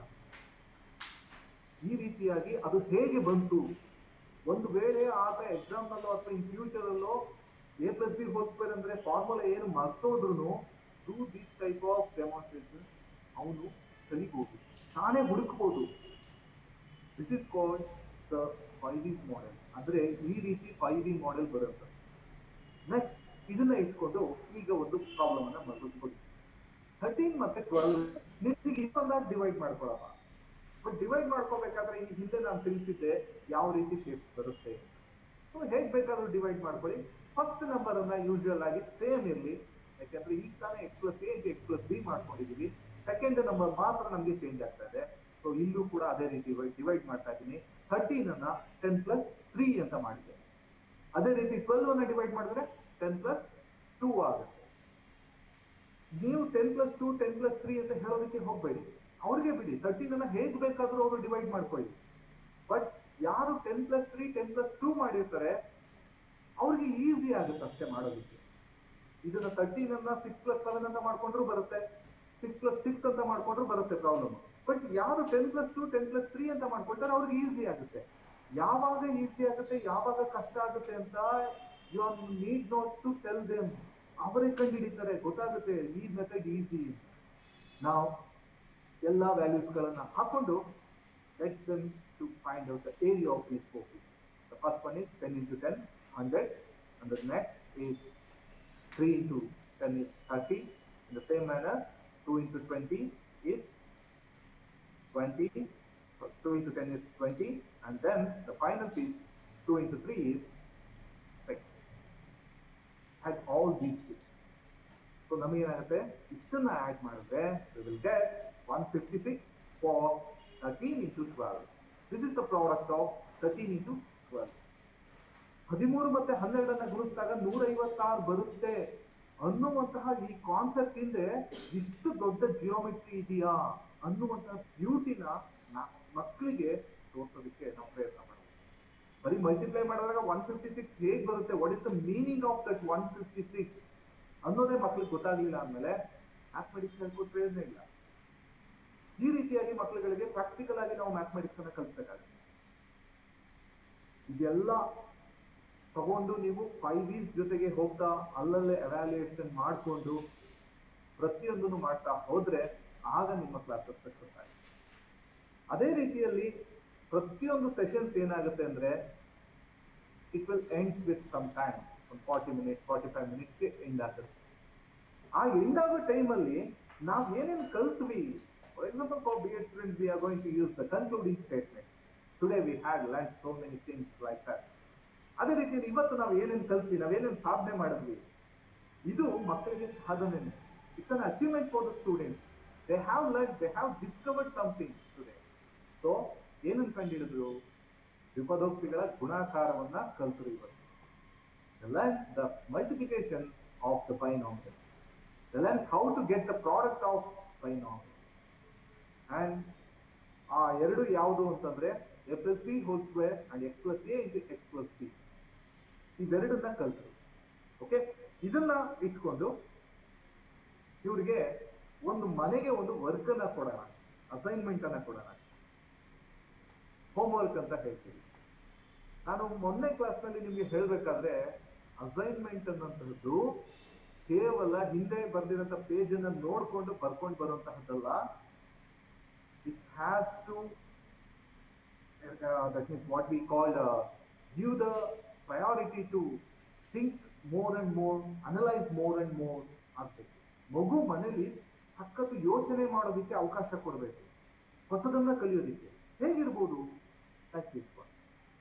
ಈ ರೀತಿಯಾಗಿ ಅದು ಹೇಗೆ ಬಂತು ಒಂದು ವೇಳೆ ಆತ ಎಕ್ಸಾಮ್ ನಲ್ಲೋ ಅಥವಾ ಇನ್ ಫ್ಯೂಚರ್ ಅಲ್ಲೋ A plus B whole square ಅಂದ್ರೆ ಫಾರ್ಮುಲಾ ಏನು ಮರ್ತೋದ್ರು through this type of demonstration ಅವನು ಕಲಿಬಹುದು ತಾನೇ ಹುಡುಕ್ಬೋದು this is called the five E's model ಅಂದ್ರೆ ಈ ರೀತಿ ಫೈವ್ ಇ ಮಾಡೆಲ್ ಬರುತ್ತೆ ನೆಕ್ಸ್ಟ್ ಇದನ್ನ ಇಟ್ಕೊಂಡು ಈಗ ಒಂದು ಪ್ರಾಬ್ಲಮ್ ಅನ್ನ ಬರ್ಬೋದು ಥರ್ಟೀನ್ ಮತ್ತೆ ಟ್ವೆಲ್ವ್ ನಿಮಗೆ ಇನ್ನೊಂದಾಗಿ ಡಿವೈಡ್ ಮಾಡ್ಕೊಳಪ್ಪ ಬಟ್ ಡಿವೈಡ್ ಮಾಡ್ಕೋಬೇಕಾದ್ರೆ ಈ ಹಿಂದೆ ನಾನು ತಿಳಿಸಿದ್ದೆ ಯಾವ ರೀತಿ ಶೇಪ್ಸ್ ಬರುತ್ತೆ ಸೊ ಹೇಗ್ ಬೇಕಾದ್ರೂ ಡಿವೈಡ್ ಮಾಡ್ಕೊಳ್ಳಿ ಫಸ್ಟ್ ನಂಬರ್ ಅನ್ನ ಯೂಶುವಲ್ ಆಗಿ ಸೇಮ್ ಇರಲಿ ಯಾಕಂದ್ರೆ ಈಗ ತಾನೇ X plus A into X plus B ಮಾಡ್ಕೊಂಡಿದೀವಿ ಸೆಕೆಂಡ್ ನಂಬರ್ ಮಾತ್ರ ನಮಗೆ ಚೇಂಜ್ ಆಗ್ತಾ ಇದೆ ಸೊ ಇಲ್ಲೂ ಕೂಡ ಅದೇ ರೀತಿ ಡಿವೈಡ್ ಮಾಡ್ತಾ ಇದ್ದೀನಿ ಥರ್ಟೀನ್ ಅನ್ನ ಟೆನ್ ಪ್ಲಸ್ ತ್ರೀ ಅಂತ ಮಾಡಿದೆ ಅದೇ ರೀತಿ ಟ್ವೆಲ್ವ್ ಅನ್ನ ಡಿವೈಡ್ ಮಾಡಿದ್ರೆ ಟೆನ್ ಪ್ಲಸ್ ಟೂ ಆಗುತ್ತೆ ನೀವು ten plus two ten plus three ಅಂತ ಹೇಳೋದಕ್ಕೆ ಹೋಗ್ಬೇಡಿ ಅವ್ರಿಗೆ ಬಿಡಿ ತರ್ಟೀನ್ ಅನ್ನ ಹೇಗ್ ಬೇಕಾದ್ರೂ ಅವರು ಡಿವೈಡ್ ಮಾಡ್ಕೊಳ್ಳಿ ಬಟ್ ಯಾರು ten plus three ten plus two ಮಾಡಿರ್ತಾರೆ ಅವ್ರಿಗೆ ಈಸಿ ಆಗುತ್ತೆ ಅಷ್ಟೇ ಮಾಡೋದಕ್ಕೆ ಇದನ್ನ ತರ್ಟೀನ್ ಅನ್ನ ಸಿಕ್ಸ್ ಪ್ಲಸ್ ಸೆವೆನ್ ಅಂತ ಮಾಡ್ಕೊಂಡ್ರು ಬರುತ್ತೆ ಸಿಕ್ಸ್ ಪ್ಲಸ್ ಸಿಕ್ಸ್ ಅಂತ ಮಾಡ್ಕೊಂಡ್ರು ಬರುತ್ತೆ ಪ್ರಾಬ್ಲಮ್ ಬಟ್ ಯಾರು ten plus two ten plus three ಅಂತ ಮಾಡ್ಕೊಳ್ತಾರೆ ಅವ್ರಿಗೆ ಈಸಿ ಆಗುತ್ತೆ ಯಾವಾಗ ಈಸಿ ಆಗುತ್ತೆ ಯಾವಾಗ ಕಷ್ಟ ಆಗುತ್ತೆ ಅಂತ you are need not to tell them ಅವರೇ ಕಂಡುಹಿಡಿತಾರೆ ಗೊತ್ತಾಗುತ್ತೆ ಈ ಮೆಥಡ್ ಈಸಿ ನಾವು ಎಲ್ಲ ವ್ಯಾಲ್ಯೂಸ್ಗಳನ್ನ ಹಾಕೊಂಡು let them to find out the area of these four pieces the first one is ten into ten hundred and the next is three into ten is thirty in the same manner two into twenty is 20, 2 into 10 is 20, and then the final piece, 2 into 3 is 6. Add all these things. So ನಮಗೇನಾಗುತ್ತೆ ಇಷ್ಟನ್ನ ಆಡ್ ಮಾಡಿದ್ರೆ we will get 156 for 13 into 12. This is the product of 13 into 12. ಹದಿಮೂರು ಮತ್ತೆ ಹನ್ನೆರಡನ್ನ ಗುಣಿಸಿದಾಗ ನೂರ ಐವತ್ತಾರು ಬರುತ್ತೆ ಅನ್ನುವಂತಹ ಈ ಕಾನ್ಸೆಪ್ಟ್ ಹಿಂದೆ ಇಷ್ಟು ದೊಡ್ಡ ಜಿಯೋಮೆಟ್ರಿ ಇದೆಯಾ ಅನ್ನುವಂತಹ ಬ್ಯೂಟಿನ ಮಕ್ಕಳಿಗೆ ತೋರಿಸೋದಕ್ಕೆ ನಾವು ಪ್ರಯತ್ನ ಮಾಡ್ತೀವಿ ಬರೀ ಮಲ್ಟಿಪ್ಲೈ ಮಾಡಿದಾಗ ಒನ್ ಫಿಫ್ಟಿ ಸಿಕ್ಸ್ ಹೇಗ್ ಬರುತ್ತೆ what is the meaning of that one fifty six ಅನ್ನೋದೇ ಮಕ್ಳಿಗೆ ಗೊತ್ತಾಗ್ಲಿಲ್ಲ ಅಂದ್ಮೇಲೆ ಮ್ಯಾಥಮೆಟಿಕ್ಸ್ ಹೇಳ್ಕೊಟ್ಟು ಪ್ರಯೋಜನ ಇಲ್ಲ ಈ ರೀತಿಯಾಗಿ ಮಕ್ಕಳುಗಳಿಗೆ ಪ್ರಾಕ್ಟಿಕಲ್ ಆಗಿ ನಾವು ಮ್ಯಾಥಮೆಟಿಕ್ಸ್ ಅನ್ನ ಕಲಿಸ್ಬೇಕಾಗುತ್ತೆ ಇದೆಲ್ಲ ತಗೊಂಡು ನೀವು ಫೈವ್ ವೀಸ್ ಜೊತೆಗೆ ಹೋಗ್ತಾ ಅಲ್ಲಲ್ಲೇ ಎವ್ಯಾಲ್ಯೂಯೇಷನ್ ಮಾಡಿಕೊಂಡು ಪ್ರತಿಯೊಂದನ್ನು ಮಾಡ್ತಾ ಹೋದ್ರೆ ಆಗ ನಿಮ್ಮ ಕ್ಲಾಸಸ್ ಸಕ್ಸಸ್ ಆಗುತ್ತೆ ಅದೇ ರೀತಿಯಲ್ಲಿ ಪ್ರತಿಯೊಂದು ಸೆಷನ್ಸ್ ಏನಾಗುತ್ತೆ ಅಂದ್ರೆ it will ends with some time ಒಂದು ಫಾರ್ಟಿ ಮಿನಿಟ್ಸ್ ಫಾರ್ಟಿ ಫೈವ್ ಮಿನಿಟ್ಸ್ಗೆ ಎಂಡ್ ಆಗುತ್ತೆ ಆ ಎಂಡ್ ಆಗೋ ಟೈಮಲ್ಲಿ ನಾವು ಏನೇನು ಕಲ್ತ್ವಿ for example for B Ed students we are going to use the concluding statements today we had learn so many things like that ಅದೇ ರೀತಿಯಲ್ಲಿ ಇವತ್ತು ನಾವು ಏನೇನು ಕಲ್ತ್ವಿ ನಾವೇನೇನು ಸಾಧನೆ ಮಾಡಿದ್ವಿ ಇದು ಮಕ್ಕಳಿಗೆ ಸಾಧನೆ it's an achievement for the students they have learn they have discovered something today so ಏನನ್ನು ಕಂಡುಹಿಡಿದ್ರು ವಿಪದೋಕ್ತಿಗಳ ಗುಣಾಕಾರವನ್ನ ಕಲ್ತರು ಇವತ್ತು They learned the multiplication of the binomial. They learned how to get the product of binomials. And ಆ ಎರಡು ಯಾವುದು ಅಂತಂದ್ರೆ A plus B whole square and X plus A into X plus B ಇವೆರಡನ್ನ ಕಲ್ತರು ಓಕೆ ಇದನ್ನ ಇಟ್ಕೊಂಡು ಇವ್ರಿಗೆ ಒಂದು ಮನೆಗೆ ಒಂದು ವರ್ಕ್ ಅನ್ನ ಕೊಡೋಣ ಅಸೈನ್ಮೆಂಟ್ ಅನ್ನ ಕೊಡೋಣ ಹೋಮ್ ವರ್ಕ್ ಅಂತ ಹೇಳ್ತೀವಿ ನಾನು ಮೊನ್ನೆ ಕ್ಲಾಸ್ನಲ್ಲಿ ನಿಮ್ಗೆ ಹೇಳ್ಬೇಕಾದ್ರೆ ಅಸೈನ್ಮೆಂಟ್ ಅನ್ನುವಂತಹದ್ದು ಕೇವಲ ಹಿಂದೆ ಬರ್ದಿರೋಂಥ ಪೇಜ್ ಅನ್ನ ನೋಡ್ಕೊಂಡು ಬರ್ಕೊಂಡು ಬರುವಂತಹದ್ದಲ್ಲ it has to that means what we called give the priority to think more and more analyse more and more ಆಗ್ಬೇಕು ಮಗು ಮನೇಲಿ ಸಖತ್ತು ಯೋಚನೆ ಮಾಡೋದಕ್ಕೆ ಅವಕಾಶ ಕೊಡಬೇಕು ಹೊಸದನ್ನ ಕಲಿಯೋದಕ್ಕೆ ಹೇಗಿರ್ಬೋದು ಲೈಕ್ ದಿಸ್ ಒನ್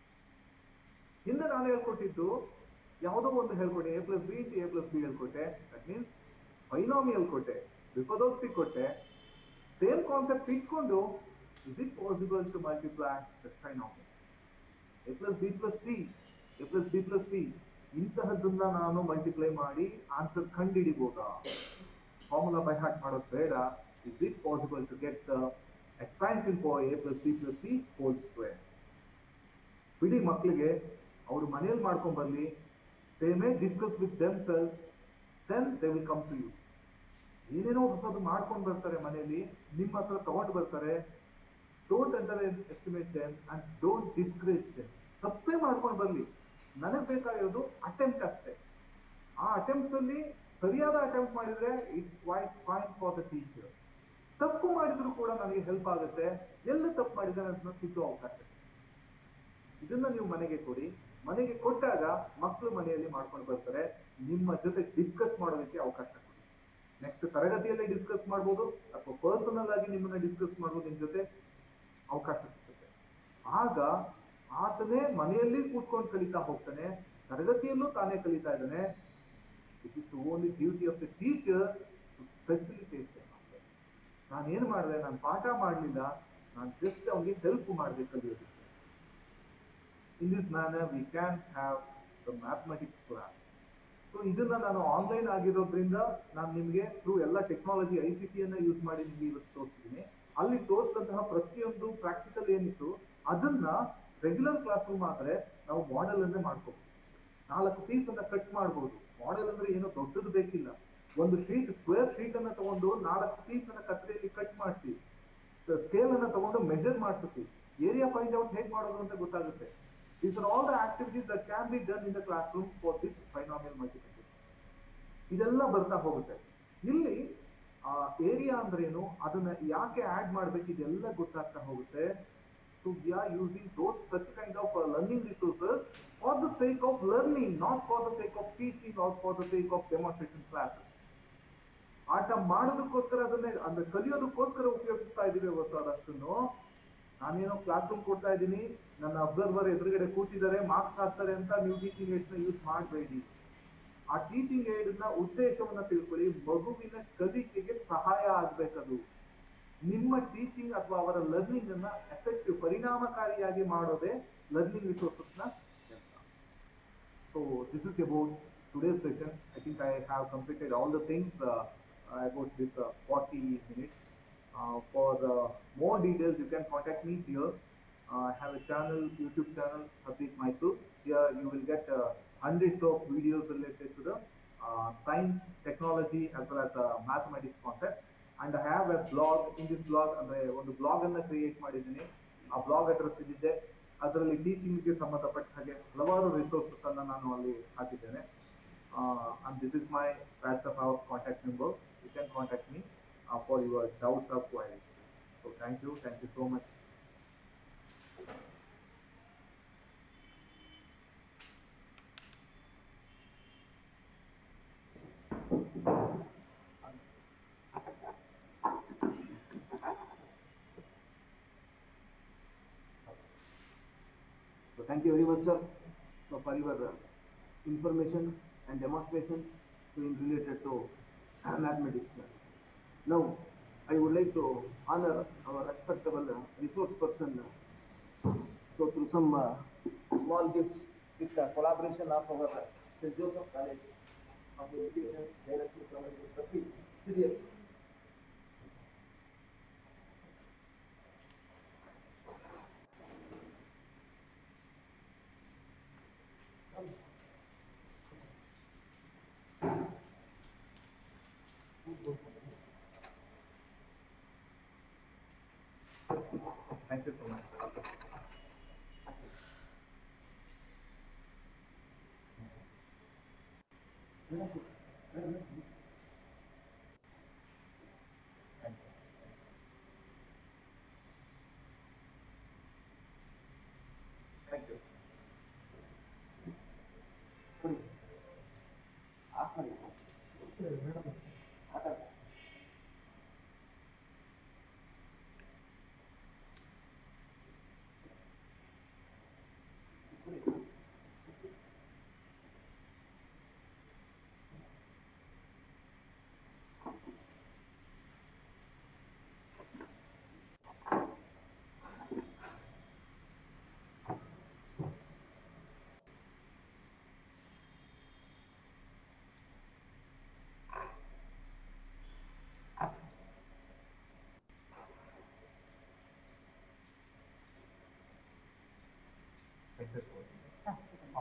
ಹಿಂದೆ ನಾನು ಹೇಳ್ಕೊಟ್ಟಿದ್ದು ಯಾವುದೋ ಒಂದು ಹೇಳ್ಕೊಟ್ಟೆ A plus B into A plus B ಹೇಳ್ಕೊಟ್ಟೆ ದಟ್ ಮೀನ್ಸ್ ಬೈನಾಮಿಯಲ್ ಕೊಟ್ಟೆ ವಿಪದೋಕ್ತಿ ಕೊಟ್ಟೆ ಸೇಮ್ ಕಾನ್ಸೆಪ್ಟ್ ಇಟ್ಕೊಂಡು is it possible to multiply the trinomials A plus B plus C A plus B plus C ಇಂತಹದ್ದನ್ನ ನಾನು ಮಲ್ಟಿಪ್ಲೈ ಮಾಡಿ ಆನ್ಸರ್ ಕಂಡುಹಿಡಿಬೋದಾ ಫಾರ್ಮುಲಾ ಬೈ ಹಾರ್ಟ್ ಮಾಡೋದು ಬೇಡ is it possible to get the expansion for A plus B plus C whole square ಬಿಡಿ ಮಕ್ಕಳಿಗೆ ಅವರು ಮನೇಲಿ ಮಾಡ್ಕೊಂಡ್ ಬರ್ಲಿ they may discuss with themselves then they will come to you ಏನೇನೋ ಹೊಸದು ಮಾಡ್ಕೊಂಡು ಬರ್ತಾರೆ ಮನೆಯಲ್ಲಿ ನಿಮ್ಮ ಹತ್ರ ತಗೊಂಡು ಬರ್ತಾರೆ don't underestimate them and don't discourage them ತಪ್ಪೇ ಮಾಡ್ಕೊಂಡು ಬರ್ಲಿ ನನಗೆ ಬೇಕಾಗಿರೋದು ಅಟೆಂಪ್ಟ್ ಅಷ್ಟೇ ಆ ಅಟೆಂಪ್ಟ್ಸ್ ಅಲ್ಲಿ ಸರಿಯಾದ ಅಟೆಂಪ್ಟ್ ಮಾಡಿದ್ರೆ it's quite fine for the teacher ತಪ್ಪು ಮಾಡಿದ್ರು ಕೂಡ ನನಗೆ ಹೆಲ್ಪ್ ಆಗುತ್ತೆ ಎಲ್ಲ ತಪ್ಪು ಮಾಡಿದ್ರೆ ಅದನ್ನ ತಿದ್ದೋ ಅವಕಾಶ ಇದೆ. ಇದನ್ನ ನೀವು ಮನೆಗೆ ಕೊಡಿ ಮನೆಗೆ ಕೊಟ್ಟಾಗ ಮಕ್ಕಳು ಮನೆಯಲ್ಲಿ ಮಾಡ್ಕೊಂಡು ಬರ್ತಾರೆ ನಿಮ್ಮ ಜೊತೆ ಡಿಸ್ಕಸ್ ಮಾಡೋದಕ್ಕೆ ಅವಕಾಶ ಕೊಡಿ ನೆಕ್ಸ್ಟ್ ತರಗತಿಯಲ್ಲಿ ಡಿಸ್ಕಸ್ ಮಾಡ್ಬೋದು ಅಥವಾ ಪರ್ಸನಲ್ ಆಗಿ ನಿಮ್ಮನ್ನ ಡಿಸ್ಕಸ್ ಮಾಡ್ಬೋದು ನಿಮ್ ಜೊತೆ ಅವಕಾಶ ಸಿಗುತ್ತೆ ಆಗ ಆತನೇ ಮನೆಯಲ್ಲಿ ಕೂತ್ಕೊಂಡು ಕಲಿತಾ ಹೋಗ್ತಾನೆ ತರಗತಿಯಲ್ಲೂ ತಾನೇ ಕಲಿತಾ ಇದ್ದಾನೆ it is the only duty of the teacher to facilitate ಅಷ್ಟೇ ನಾನು ಏನು ಮಾಡಿದೆ ನಾನು ಪಾಠ ಮಾಡಲಿಲ್ಲ ನಾನು ಜಸ್ಟ್ ಅವನಿಗೆ ಹೆಲ್ಪ್ ಮಾಡಿದೆ ಕಲಿಯೋದಕ್ಕೆ in this manner we can have the mathematics class so ಇದನ್ನ ನಾನು ಆನ್ಲೈನ್ ಆಗಿರೋದ್ರಿಂದ ನಾನು ನಿಮಗೆ ಥ್ರೂ ಎಲ್ಲ ಟೆಕ್ನಾಲಜಿ ಐ ಸಿ ಟಿಯನ್ನ ಯೂಸ್ ಮಾಡಿ ನಿಮಗೆ ಇವತ್ತು ತೋರಿಸಿದ್ದೀನಿ ಅಲ್ಲಿ ತೋರಿಸಿದಂತಹ ಪ್ರತಿಯೊಂದು ಪ್ರಾಕ್ಟಿಕಲ್ ಏನಿತ್ತು ಅದನ್ನ ರೆಗ್ಯುಲರ್ ಕ್ಲಾಸ್ ರೂಮ್ ಆದ್ರೆ ನಾವು ಮಾಡೆಲ್ ಅನ್ನೇ ಮಾಡ್ಕೋಬಹುದು ನಾಲ್ಕು ಪೀಸ್ ಅನ್ನ ಕಟ್ ಮಾಡಬಹುದು ಮಾಡೆಲ್ ಅಂದ್ರೆ ಏನೋ ದೊಡ್ಡದು ಬೇಕಿಲ್ಲ ಒಂದು ಶೀಟ್ ಸ್ಕ್ವೇರ್ ಶೀಟ್ ಅನ್ನ ತಗೊಂಡು ನಾಲ್ಕು ಪೀಸ್ ಅನ್ನ ಕತ್ತರಿಯಲ್ಲಿ ಕಟ್ ಮಾಡಿಸಿ ಸ್ಕೇಲ್ ಅನ್ನ ತಗೊಂಡು ಮೆಜರ್ ಮಾಡಿಸಿ ಏರಿಯಾ ಫೈಂಡ್ ಔಟ್ ಹೇಗೆ ಮಾಡೋದು ಅಂತ ಗೊತ್ತಾಗುತ್ತೆ these are all the activities that can be done in the classrooms for this binomial multiplication ಇದೆಲ್ಲ ಬರ್ತಾ ಹೋಗುತ್ತೆ ಇಲ್ಲಿ ಆ ಏರಿಯಾ ಅಂದ್ರೇನು ಅದನ್ನ ಯಾಕೆ ಆಡ್ ಮಾಡ್ಬೇಕು ಇದೆಲ್ಲ ಗೊತ್ತಾಗ್ತಾ ಹೋಗುತ್ತೆ so we are using those such kind of learning resources for the sake of learning not for the sake of teaching or for the sake of demonstration classes ಆಟ ಮಾಡೋದಕ್ಕೋಸ್ಕರ ಅದನ್ನೇ ಅಂದ್ರೆ ಕಲಿಯೋದಕ್ಕೋಸ್ಕರ ಉಪಯೋಗಿಸ್ತಾ ಇದೀವಿ ಹೊರತು ಅದಷ್ಟನ್ನು ನಾನೇನೋ ಕ್ಲಾಸ್ ರೂಮ್ ಕೊಡ್ತಾ ಇದ್ದೀನಿ ನನ್ನ ಅಬ್ಸರ್ವರ್ ಎದುರುಗಡೆ ಕೂತಿದ್ದಾರೆ ಮಾರ್ಕ್ಸ್ ಹಾಕ್ತಾರೆ ಅಂತ ನೀವು ಟೀಚಿಂಗ್ ಏಡ್ಸ್ ನ ಯೂಸ್ ಮಾಡಬೇಡಿ ಆ ಟೀಚಿಂಗ್ ಏಡ್ ನ ಉದ್ದೇಶವನ್ನ ತಿಳ್ಕೊಳ್ಳಿ ಮಗುವಿನ ಕಲಿಕೆಗೆ ಸಹಾಯ ಆಗ್ಬೇಕದು ನಿಮ್ಮ ಟೀಚಿಂಗ್ ಅಥವಾ ಅವರ ಲರ್ನಿಂಗ್ ಅನ್ನ ಎಫೆಕ್ಟಿವ್ ಪರಿಣಾಮಕಾರಿಯಾಗಿ ಮಾಡೋದೇ ಲರ್ನಿಂಗ್ ರಿಸೋರ್ಸಸ್ ನ ಕೆಲಸ so this is about today's session. I think I have completed all the things uh, about this uh, 40 minutes. Uh, for uh, more details, you can contact me here. Uh, I have a channel, YouTube channel, Hardeep Mysore. Here you will get uh, hundreds of videos related to the uh, science, technology, as well as uh, mathematics concepts. And I have a blog. In this blog, ಅಂದ್ರೆ ಒಂದು ಬ್ಲಾಗ್ ಅನ್ನ ಕ್ರಿಯೇಟ್ ಮಾಡಿದ್ದೀನಿ ಆ ಬ್ಲಾಗ್ ಅಡ್ರೆಸ್ ಇದಿದೆ ಅದರಲ್ಲಿ ಟೀಚಿಂಗ್ಗೆ ಸಂಬಂಧಪಟ್ಟ ಹಾಗೆ ಹಲವಾರು ರಿಸೋರ್ಸಸ್ ಅನ್ನ ನಾನು ಅಲ್ಲಿ ಹಾಕಿದ್ದೇನೆ and this is my WhatsApp or contact number you can contact me for your doubts or queries so thank you thank you so much So thank you very much, sir, so for your uh, information and demonstration so in related to mathematics. Now, I would like to honor our respectable uh, resource person. uh, So through some uh, small gifts with the collaboration of our uh, St. Joseph College of Education Director Services. So Please, serious. Thank you so much thank you ಕೊಡಿ. ಆಫ್ ಮಾಡಿ. ಆಟ ಆಡಿ. ಕೊಡಿ. ಥ್ಯಾಂಕ್ ಯು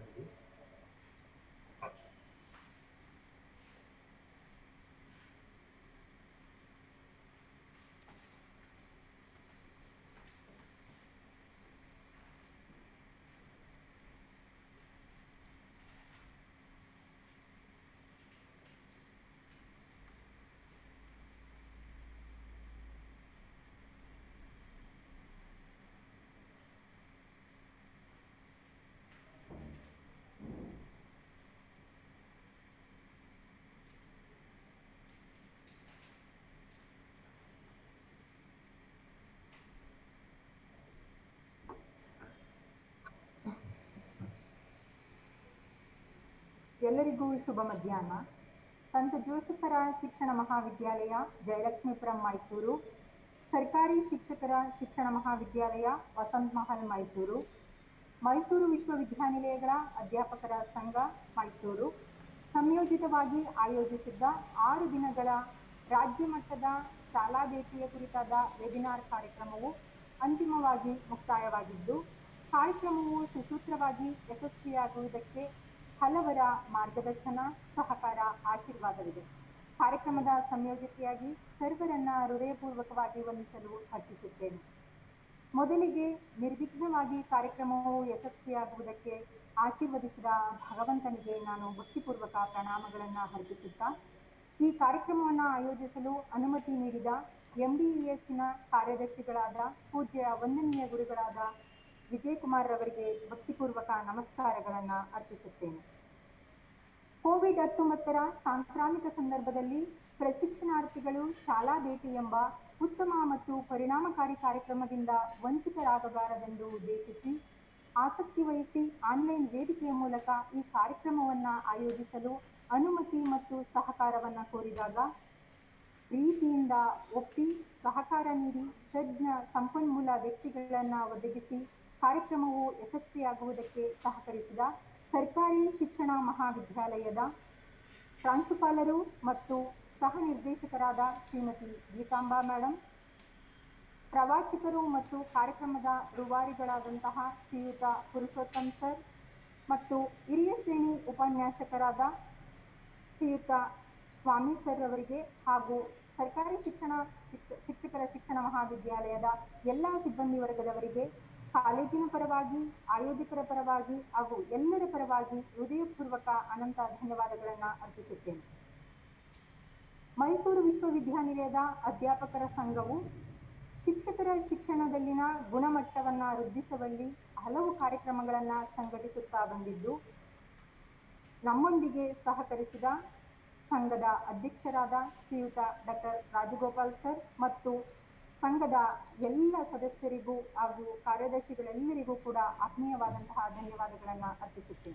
ಎಲ್ಲರಿಗೂ ಶುಭ ಮಧ್ಯಾಹ್ನ ಸಂತ ಜೋಸೆಫರ ಶಿಕ್ಷಣ ಮಹಾವಿದ್ಯಾಲಯ ಜಯಲಕ್ಷ್ಮೀಪುರಂ ಮೈಸೂರು ಸರ್ಕಾರಿ ಶಿಕ್ಷಕರ ಶಿಕ್ಷಣ ಮಹಾವಿದ್ಯಾಲಯ ವಸಂತ್ ಮಹಲ್ ಮೈಸೂರು ಮೈಸೂರು ವಿಶ್ವವಿದ್ಯಾನಿಲಯಗಳ ಅಧ್ಯಾಪಕರ ಸಂಘ ಮೈಸೂರು ಸಂಯೋಜಿತವಾಗಿ ಆಯೋಜಿಸಿದ್ದ ಆರು ದಿನಗಳ ರಾಜ್ಯ ಮಟ್ಟದ ಶಾಲಾ ಭೇಟಿಯ ಕುರಿತಾದ ವೆಬಿನಾರ್ ಕಾರ್ಯಕ್ರಮವು ಅಂತಿಮವಾಗಿ ಮುಕ್ತಾಯವಾಗಿದ್ದು ಕಾರ್ಯಕ್ರಮವು ಸುಸೂತ್ರವಾಗಿ ಯಶಸ್ವಿಯಾಗುವುದಕ್ಕೆ ಹಲವರ ಮಾರ್ಗದರ್ಶನ ಸಹಕಾರ ಆಶೀರ್ವಾದವಿದೆ ಕಾರ್ಯಕ್ರಮದ ಸಂಯೋಜಕಿಯಾಗಿ ಸರ್ವರನ್ನ ಹೃದಯಪೂರ್ವಕವಾಗಿ ವಂದಿಸಲು ಹರ್ಷಿಸುತ್ತೇನೆ ಮೊದಲಿಗೆ ನಿರ್ವಿಘ್ನವಾಗಿ ಕಾರ್ಯಕ್ರಮವು ಯಶಸ್ವಿಯಾಗುವುದಕ್ಕೆ ಆಶೀರ್ವದಿಸಿದ ಭಗವಂತನಿಗೆ ನಾನು ಭಕ್ತಿಪೂರ್ವಕ ಪ್ರಣಾಮಗಳನ್ನು ಅರ್ಪಿಸುತ್ತಾ ಈ ಕಾರ್ಯಕ್ರಮವನ್ನು ಆಯೋಜಿಸಲು ಅನುಮತಿ ನೀಡಿದ ಎಂಡಿಇಎಸ್ನ ಕಾರ್ಯದರ್ಶಿಗಳಾದ ಪೂಜ್ಯ ವಂದನೀಯ ಗುರುಗಳಾದ ವಿಜಯಕುಮಾರ್ ರವರಿಗೆ ಭಕ್ತಿಪೂರ್ವಕ ನಮಸ್ಕಾರಗಳನ್ನು ಅರ್ಪಿಸುತ್ತೇನೆ ಕೋವಿಡ್ ಹತ್ತೊಂಬತ್ತರ ಸಾಂಕ್ರಾಮಿಕ ಸಂದರ್ಭದಲ್ಲಿ ಪ್ರಶಿಕ್ಷಣಾರ್ಥಿಗಳು ಶಾಲಾ ಭೇಟಿ ಎಂಬ ಉತ್ತಮ ಮತ್ತು ಪರಿಣಾಮಕಾರಿ ಕಾರ್ಯಕ್ರಮದಿಂದ ವಂಚಿತರಾಗಬಾರದೆಂದು ಉದ್ದೇಶಿಸಿ ಆಸಕ್ತಿ ವಹಿಸಿ ಆನ್ಲೈನ್ ವೇದಿಕೆಯ ಮೂಲಕ ಈ ಕಾರ್ಯಕ್ರಮವನ್ನು ಆಯೋಜಿಸಲು ಅನುಮತಿ ಮತ್ತು ಸಹಕಾರವನ್ನು ಕೋರಿದಾಗ ಪ್ರೀತಿಯಿಂದ ಒಪ್ಪಿ ಸಹಕಾರ ನೀಡಿ ತಜ್ಞ ಸಂಪನ್ಮೂಲ ವ್ಯಕ್ತಿಗಳನ್ನು ಒದಗಿಸಿ ಕಾರ್ಯಕ್ರಮವು ಯಶಸ್ವಿಯಾಗುವುದಕ್ಕೆ ಸಹಕರಿಸಿದ ಸರ್ಕಾರಿ ಶಿಕ್ಷಣ ಮಹಾವಿದ್ಯಾಲಯದ ಪ್ರಾಂಶುಪಾಲರು ಮತ್ತು ಸಹ ನಿರ್ದೇಶಕರಾದ ಶ್ರೀಮತಿ ಗೀತಾಂಬಾ ಮೇಡಮ್ ಪ್ರವಾಚಕರು ಮತ್ತು ಕಾರ್ಯಕ್ರಮದ ರೂವಾರಿಗಳಾದಂತಹ ಶ್ರೀಯುತ ಪುರುಷೋತ್ತಮ್ ಸರ್ ಮತ್ತು ಹಿರಿಯ ಶ್ರೇಣಿ ಉಪನ್ಯಾಸಕರಾದ ಶ್ರೀಯುತ ಸ್ವಾಮಿ ಸರ್ ಅವರಿಗೆ ಹಾಗೂ ಸರ್ಕಾರಿ ಶಿಕ್ಷಣ ಶಿಕ್ಷ- ಶಿಕ್ಷಕರ ಶಿಕ್ಷಣ ಮಹಾವಿದ್ಯಾಲಯದ ಎಲ್ಲ ಸಿಬ್ಬಂದಿ ವರ್ಗದವರಿಗೆ ಕಾಲೇಜಿನ ಪರವಾಗಿ ಆಯೋಜಕರ ಪರವಾಗಿ ಹಾಗೂ ಎಲ್ಲರ ಪರವಾಗಿ ಹೃದಯಪೂರ್ವಕ ಅನಂತ ಧನ್ಯವಾದಗಳನ್ನು ಅರ್ಪಿಸುತ್ತೇನೆ ಮೈಸೂರು ವಿಶ್ವವಿದ್ಯಾನಿಲಯದ ಅಧ್ಯಾಪಕರ ಸಂಘವು ಶಿಕ್ಷಕರ ಶಿಕ್ಷಣದಲ್ಲಿನ ಗುಣಮಟ್ಟವನ್ನು ವೃದ್ಧಿಸುವಲ್ಲಿ ಹಲವು ಕಾರ್ಯಕ್ರಮಗಳನ್ನು ಸಂಘಟಿಸುತ್ತಾ ಬಂದಿದ್ದು ನಮ್ಮೊಂದಿಗೆ ಸಹಕರಿಸಿದ ಸಂಘದ ಅಧ್ಯಕ್ಷರಾದ ಶ್ರೀಯುತ ಡಾಕ್ಟರ್ ರಾಜಗೋಪಾಲ್ ಸರ್ ಮತ್ತು ಸಂಘದ ಎಲ್ಲ ಸದಸ್ಯರಿಗೂ ಹಾಗೂ ಕಾರ್ಯದರ್ಶಿಗಳೆಲ್ಲರಿಗೂ ಕೂಡ ಆತ್ಮೀಯವಾದಂತಹ ಧನ್ಯವಾದಗಳನ್ನು ಅರ್ಪಿಸುತ್ತೇನೆ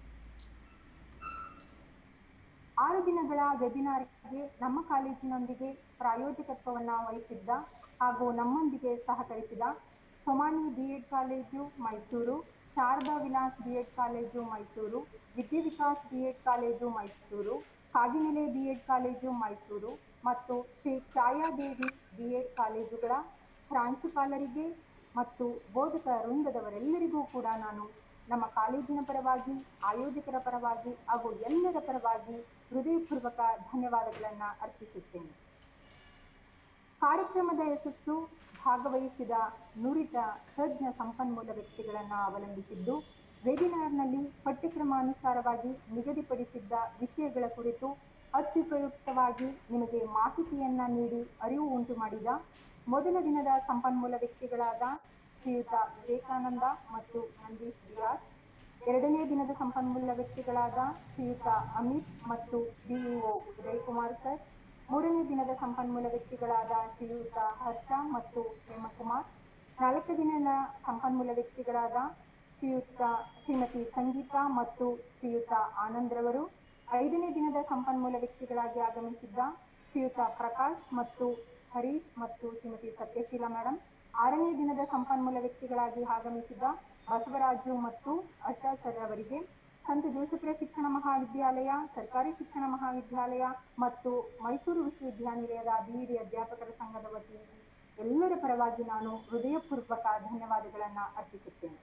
ಆರು ದಿನಗಳ ವೆಬಿನಾರ್ಗೆ ನಮ್ಮ ಕಾಲೇಜಿನೊಂದಿಗೆ ಪ್ರಾಯೋಜಕತ್ವವನ್ನು ವಹಿಸಿದ್ದ ಹಾಗೂ ನಮ್ಮೊಂದಿಗೆ ಸಹಕರಿಸಿದ Somani B Ed college Mysuru Sharada Vilas B Ed college Mysuru Vidye Vikas B Ed college Mysuru Kaginele B Ed college Mysuru ಮತ್ತು ಶ್ರೀ ಛಾಯಾದೇವಿ ಬಿ ಎಡ್ ಕಾಲೇಜುಗಳ ಪ್ರಾಂಶುಪಾಲರಿಗೆ ಮತ್ತು ಬೋಧಕ ವೃಂದದವರೆಲ್ಲರಿಗೂ ಕೂಡ ನಾನು ನಮ್ಮ ಕಾಲೇಜಿನ ಪರವಾಗಿ ಆಯೋಜಕರ ಪರವಾಗಿ ಹಾಗೂ ಎಲ್ಲರ ಪರವಾಗಿ ಹೃದಯಪೂರ್ವಕ ಧನ್ಯವಾದಗಳನ್ನು ಅರ್ಪಿಸುತ್ತೇನೆ ಕಾರ್ಯಕ್ರಮದ ಯಶಸ್ಸು ಭಾಗವಹಿಸಿದ ನುರಿತ ತಜ್ಞ ಸಂಪನ್ಮೂಲ ವ್ಯಕ್ತಿಗಳನ್ನು ಅವಲಂಬಿಸಿದ್ದು ವೆಬಿನಾರ್ನಲ್ಲಿ ಪಠ್ಯಕ್ರಮಾನುಸಾರವಾಗಿ ನಿಗದಿಪಡಿಸಿದ್ದ ವಿಷಯಗಳ ಕುರಿತು ಅತ್ಯುಪಯುಕ್ತವಾಗಿ ನಿಮಗೆ ಮಾಹಿತಿಯನ್ನ ನೀಡಿ ಅರಿವು ಉಂಟು ಮಾಡಿದ ಮೊದಲ ದಿನದ ಸಂಪನ್ಮೂಲ ವ್ಯಕ್ತಿಗಳಾದ ಶ್ರೀಯುತ ವಿವೇಕಾನಂದ ಮತ್ತು ನಂದೀಶ್ ಬಿಆರ್ ಎರಡನೇ ದಿನದ ಸಂಪನ್ಮೂಲ ವ್ಯಕ್ತಿಗಳಾದ ಶ್ರೀಯುತ ಅಮಿತ್ ಮತ್ತು ಬಿಇಒ ಉದಯ್ ಕುಮಾರ್ ಸರ್ ಮೂರನೇ ದಿನದ ಸಂಪನ್ಮೂಲ ವ್ಯಕ್ತಿಗಳಾದ ಶ್ರೀಯುತ ಹರ್ಷ ಮತ್ತು ಹೇಮಕುಮಾರ್ ನಾಲ್ಕು ದಿನದ ಸಂಪನ್ಮೂಲ ವ್ಯಕ್ತಿಗಳಾದ ಶ್ರೀಯುತ ಶ್ರೀಮತಿ ಸಂಗೀತಾ ಮತ್ತು ಶ್ರೀಯುತ ಆನಂದ್ರವರು ಐದನೇ ದಿನದ ಸಂಪನ್ಮೂಲ ವ್ಯಕ್ತಿಗಳಾಗಿ ಆಗಮಿಸಿದ್ದ ಶ್ರೀಯುತ ಪ್ರಕಾಶ್ ಮತ್ತು ಹರೀಶ್ ಮತ್ತು ಶ್ರೀಮತಿ ಸತ್ಯಶೀಲ ಮೇಡಮ್ ಆರನೇ ದಿನದ ಸಂಪನ್ಮೂಲ ವ್ಯಕ್ತಿಗಳಾಗಿ ಆಗಮಿಸಿದ ಬಸವರಾಜು ಮತ್ತು ಹರ್ಷ ಸರ್ ಅವರಿಗೆ ಸಂತ ಜೋಸೆಫರ ಶಿಕ್ಷಣ ಮಹಾವಿದ್ಯಾಲಯ ಸರ್ಕಾರಿ ಶಿಕ್ಷಣ ಮಹಾವಿದ್ಯಾಲಯ ಮತ್ತು ಮೈಸೂರು ವಿಶ್ವವಿದ್ಯಾನಿಲಯದ ಬಿಇಡಿ ಅಧ್ಯಾಪಕರ ಸಂಘದ ವತಿ ಎಲ್ಲರ ಪರವಾಗಿ ನಾನು ಹೃದಯಪೂರ್ವಕ ಧನ್ಯವಾದಗಳನ್ನು ಅರ್ಪಿಸುತ್ತೇನೆ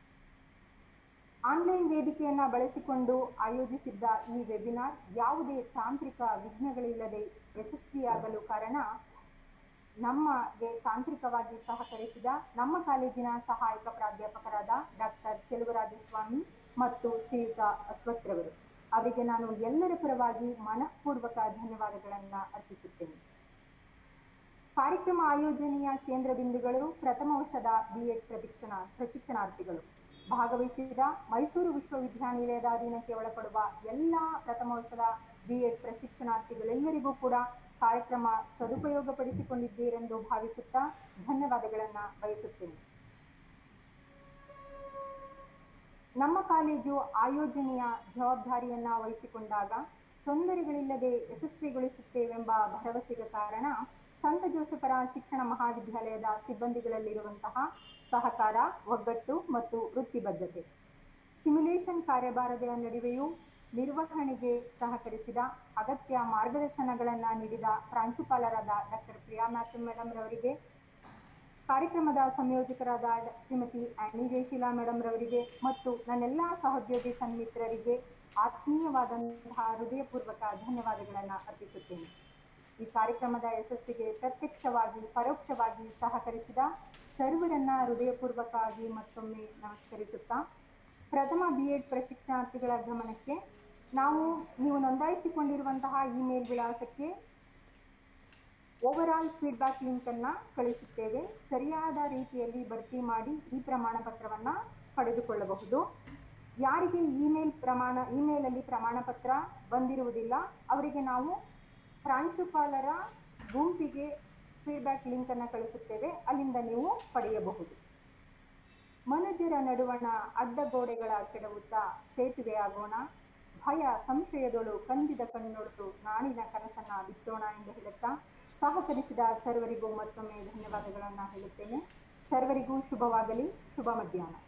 ಆನ್ಲೈನ್ ವೇದಿಕೆಯನ್ನ ಬಳಸಿಕೊಂಡು ಆಯೋಜಿಸಿದ್ದ ಈ ವೆಬಿನಾರ್ ಯಾವುದೇ ತಾಂತ್ರಿಕ ವಿಘ್ನಗಳಿಲ್ಲದೆ ಯಶಸ್ವಿಯಾಗಲು ಕಾರಣ ನಮಗೆ ತಾಂತ್ರಿಕವಾಗಿ ಸಹಕರಿಸಿದ ನಮ್ಮ ಕಾಲೇಜಿನ ಸಹಾಯಕ ಪ್ರಾಧ್ಯಾಪಕರಾದ ಡಾಕ್ಟರ್ ಚೆಲುವರಾಜಸ್ವಾಮಿ ಮತ್ತು ಶ್ರೀಯುತ ಅಶ್ವಥ್ರವರು ಅವರಿಗೆ ನಾನು ಎಲ್ಲರ ಪರವಾಗಿ ಮನಃಪೂರ್ವಕ ಧನ್ಯವಾದಗಳನ್ನು ಅರ್ಪಿಸುತ್ತೇನೆ ಕಾರ್ಯಕ್ರಮ ಆಯೋಜನೆಯ ಕೇಂದ್ರ ಬಿಂದುಗಳು ಪ್ರಥಮ ವರ್ಷದ ಬಿ ಎಡ್ ಪ್ರತಿಕ್ಷಣ ಪ್ರಶಿಕ್ಷಣಾರ್ಥಿಗಳು ಭಾಗವಹಿಸಿದ ಮೈಸೂರು ವಿಶ್ವವಿದ್ಯಾನಿಲಯದ ಅಧೀನಕ್ಕೆ ಒಳಪಡುವ ಎಲ್ಲ ಪ್ರಥಮ ವರ್ಷದ ಬಿ ಎಡ್ ಪ್ರಶಿಕ್ಷಣಾರ್ಥಿಗಳೆಲ್ಲರಿಗೂ ಕೂಡ ಕಾರ್ಯಕ್ರಮ ಸದುಪಯೋಗಪಡಿಸಿಕೊಂಡಿದ್ದೀರೆಂದು ಭಾವಿಸುತ್ತಾ ಧನ್ಯವಾದಗಳನ್ನು ಬಯಸುತ್ತೇನೆ ನಮ್ಮ ಕಾಲೇಜು ಆಯೋಜನೆಯ ಜವಾಬ್ದಾರಿಯನ್ನ ವಹಿಸಿಕೊಂಡಾಗ ತೊಂದರೆಗಳಿಲ್ಲದೆ ಯಶಸ್ವಿಗೊಳಿಸುತ್ತೇವೆಂಬ ಭರವಸೆಗೆ ಕಾರಣ ಸಂತ ಜೋಸೆಫರ ಶಿಕ್ಷಣ ಮಹಾವಿದ್ಯಾಲಯದ ಸಿಬ್ಬಂದಿಗಳಲ್ಲಿರುವಂತಹ ಸಹಕಾರ ಒಗ್ಗಟ್ಟು ಮತ್ತು ವೃತ್ತಿಬದ್ಧತೆ ಸಿಮ್ಯುಲೇಷನ್ ಕಾರ್ಯಭಾರದ ನಡುವೆಯೂ ನಿರ್ವಹಣೆಗೆ ಸಹಕರಿಸಿದ ಅಗತ್ಯ ಮಾರ್ಗದರ್ಶನಗಳನ್ನು ನೀಡಿದ ಪ್ರಾಂಶುಪಾಲರಾದ ಡಾಕ್ಟರ್ ಪ್ರಿಯಾ ಮ್ಯಾಥ್ಯೂ ಮೇಡಮ್ ರವರಿಗೆ ಕಾರ್ಯಕ್ರಮದ ಸಂಯೋಜಕರಾದ ಡ- ಶ್ರೀಮತಿ ಆನಿ ಜಯಶೀಲಾ ಮೇಡಮ್ ರವರಿಗೆ ಮತ್ತು ನನ್ನೆಲ್ಲ ಸಹೋದ್ಯೋಗಿ ಸನ್ಮಿತ್ರರಿಗೆ ಆತ್ಮೀಯವಾದಂತಹ ಹೃದಯಪೂರ್ವಕ ಧನ್ಯವಾದಗಳನ್ನು ಅರ್ಪಿಸುತ್ತೇನೆ ಈ ಕಾರ್ಯಕ್ರಮದ ಯಶಸ್ಸಿಗೆ ಪ್ರತ್ಯಕ್ಷವಾಗಿ ಪರೋಕ್ಷವಾಗಿ ಸಹಕರಿಸಿದ ಸರ್ವರನ್ನ ಹೃದಯಪೂರ್ವಕವಾಗಿ ಮತ್ತೊಮ್ಮೆ ನಮಸ್ಕರಿಸುತ್ತಾ ಪ್ರಥಮ ಬಿ ಎಡ್ ಪ್ರಶಿಕ್ಷಣಾರ್ಥಿಗಳ ಗಮನಕ್ಕೆ ನಾವು ನೀವು ನೋಂದಾಯಿಸಿಕೊಂಡಿರುವಂತಹ ಇಮೇಲ್ ವಿಳಾಸಕ್ಕೆ ಓವರ್ ಆಲ್ ಫೀಡ್ಬ್ಯಾಕ್ ಲಿಂಕ್ ಅನ್ನ ಕಳಿಸುತ್ತೇವೆ ಸರಿಯಾದ ರೀತಿಯಲ್ಲಿ ಭರ್ತಿ ಮಾಡಿ ಈ ಪ್ರಮಾಣ ಪತ್ರವನ್ನ ಪಡೆದುಕೊಳ್ಳಬಹುದು ಯಾರಿಗೆ ಇಮೇಲ್ ಪ್ರಮಾಣ ಇಮೇಲಲ್ಲಿ ಪ್ರಮಾಣ ಪತ್ರ ಬಂದಿರುವುದಿಲ್ಲ ಅವರಿಗೆ ನಾವು ಪ್ರಾಂಶುಪಾಲರ ಗುಂಪಿಗೆ ಫೀಡ್ಬ್ಯಾಕ್ ಲಿಂಕ್ ಅನ್ನ ಕಳಿಸುತ್ತೇವೆ ಅಲ್ಲಿಂದ ನೀವು ಪಡೆಯಬಹುದು ಮನುಜರ ನಡುವಣ ಅಡ್ಡಗೋಡೆಗಳ ಕೆಡವುತ್ತಾ ಸೇತುವೆ ಆಗೋಣ ಭಯ ಸಂಶಯದೊಳು ಕಂದಿದ ಕಣ್ಣೊಡೆದು ನಾಳಿನ ಕನಸನ್ನ ಬಿತ್ತೋಣ ಎಂದು ಹೇಳುತ್ತಾ ಸಹಕರಿಸಿದ ಸರ್ವರಿಗೂ ಮತ್ತೊಮ್ಮೆ ಧನ್ಯವಾದಗಳನ್ನು ಹೇಳುತ್ತೇನೆ ಸರ್ವರಿಗೂ ಶುಭವಾಗಲಿ ಶುಭ ಮಧ್ಯಾಹ್ನ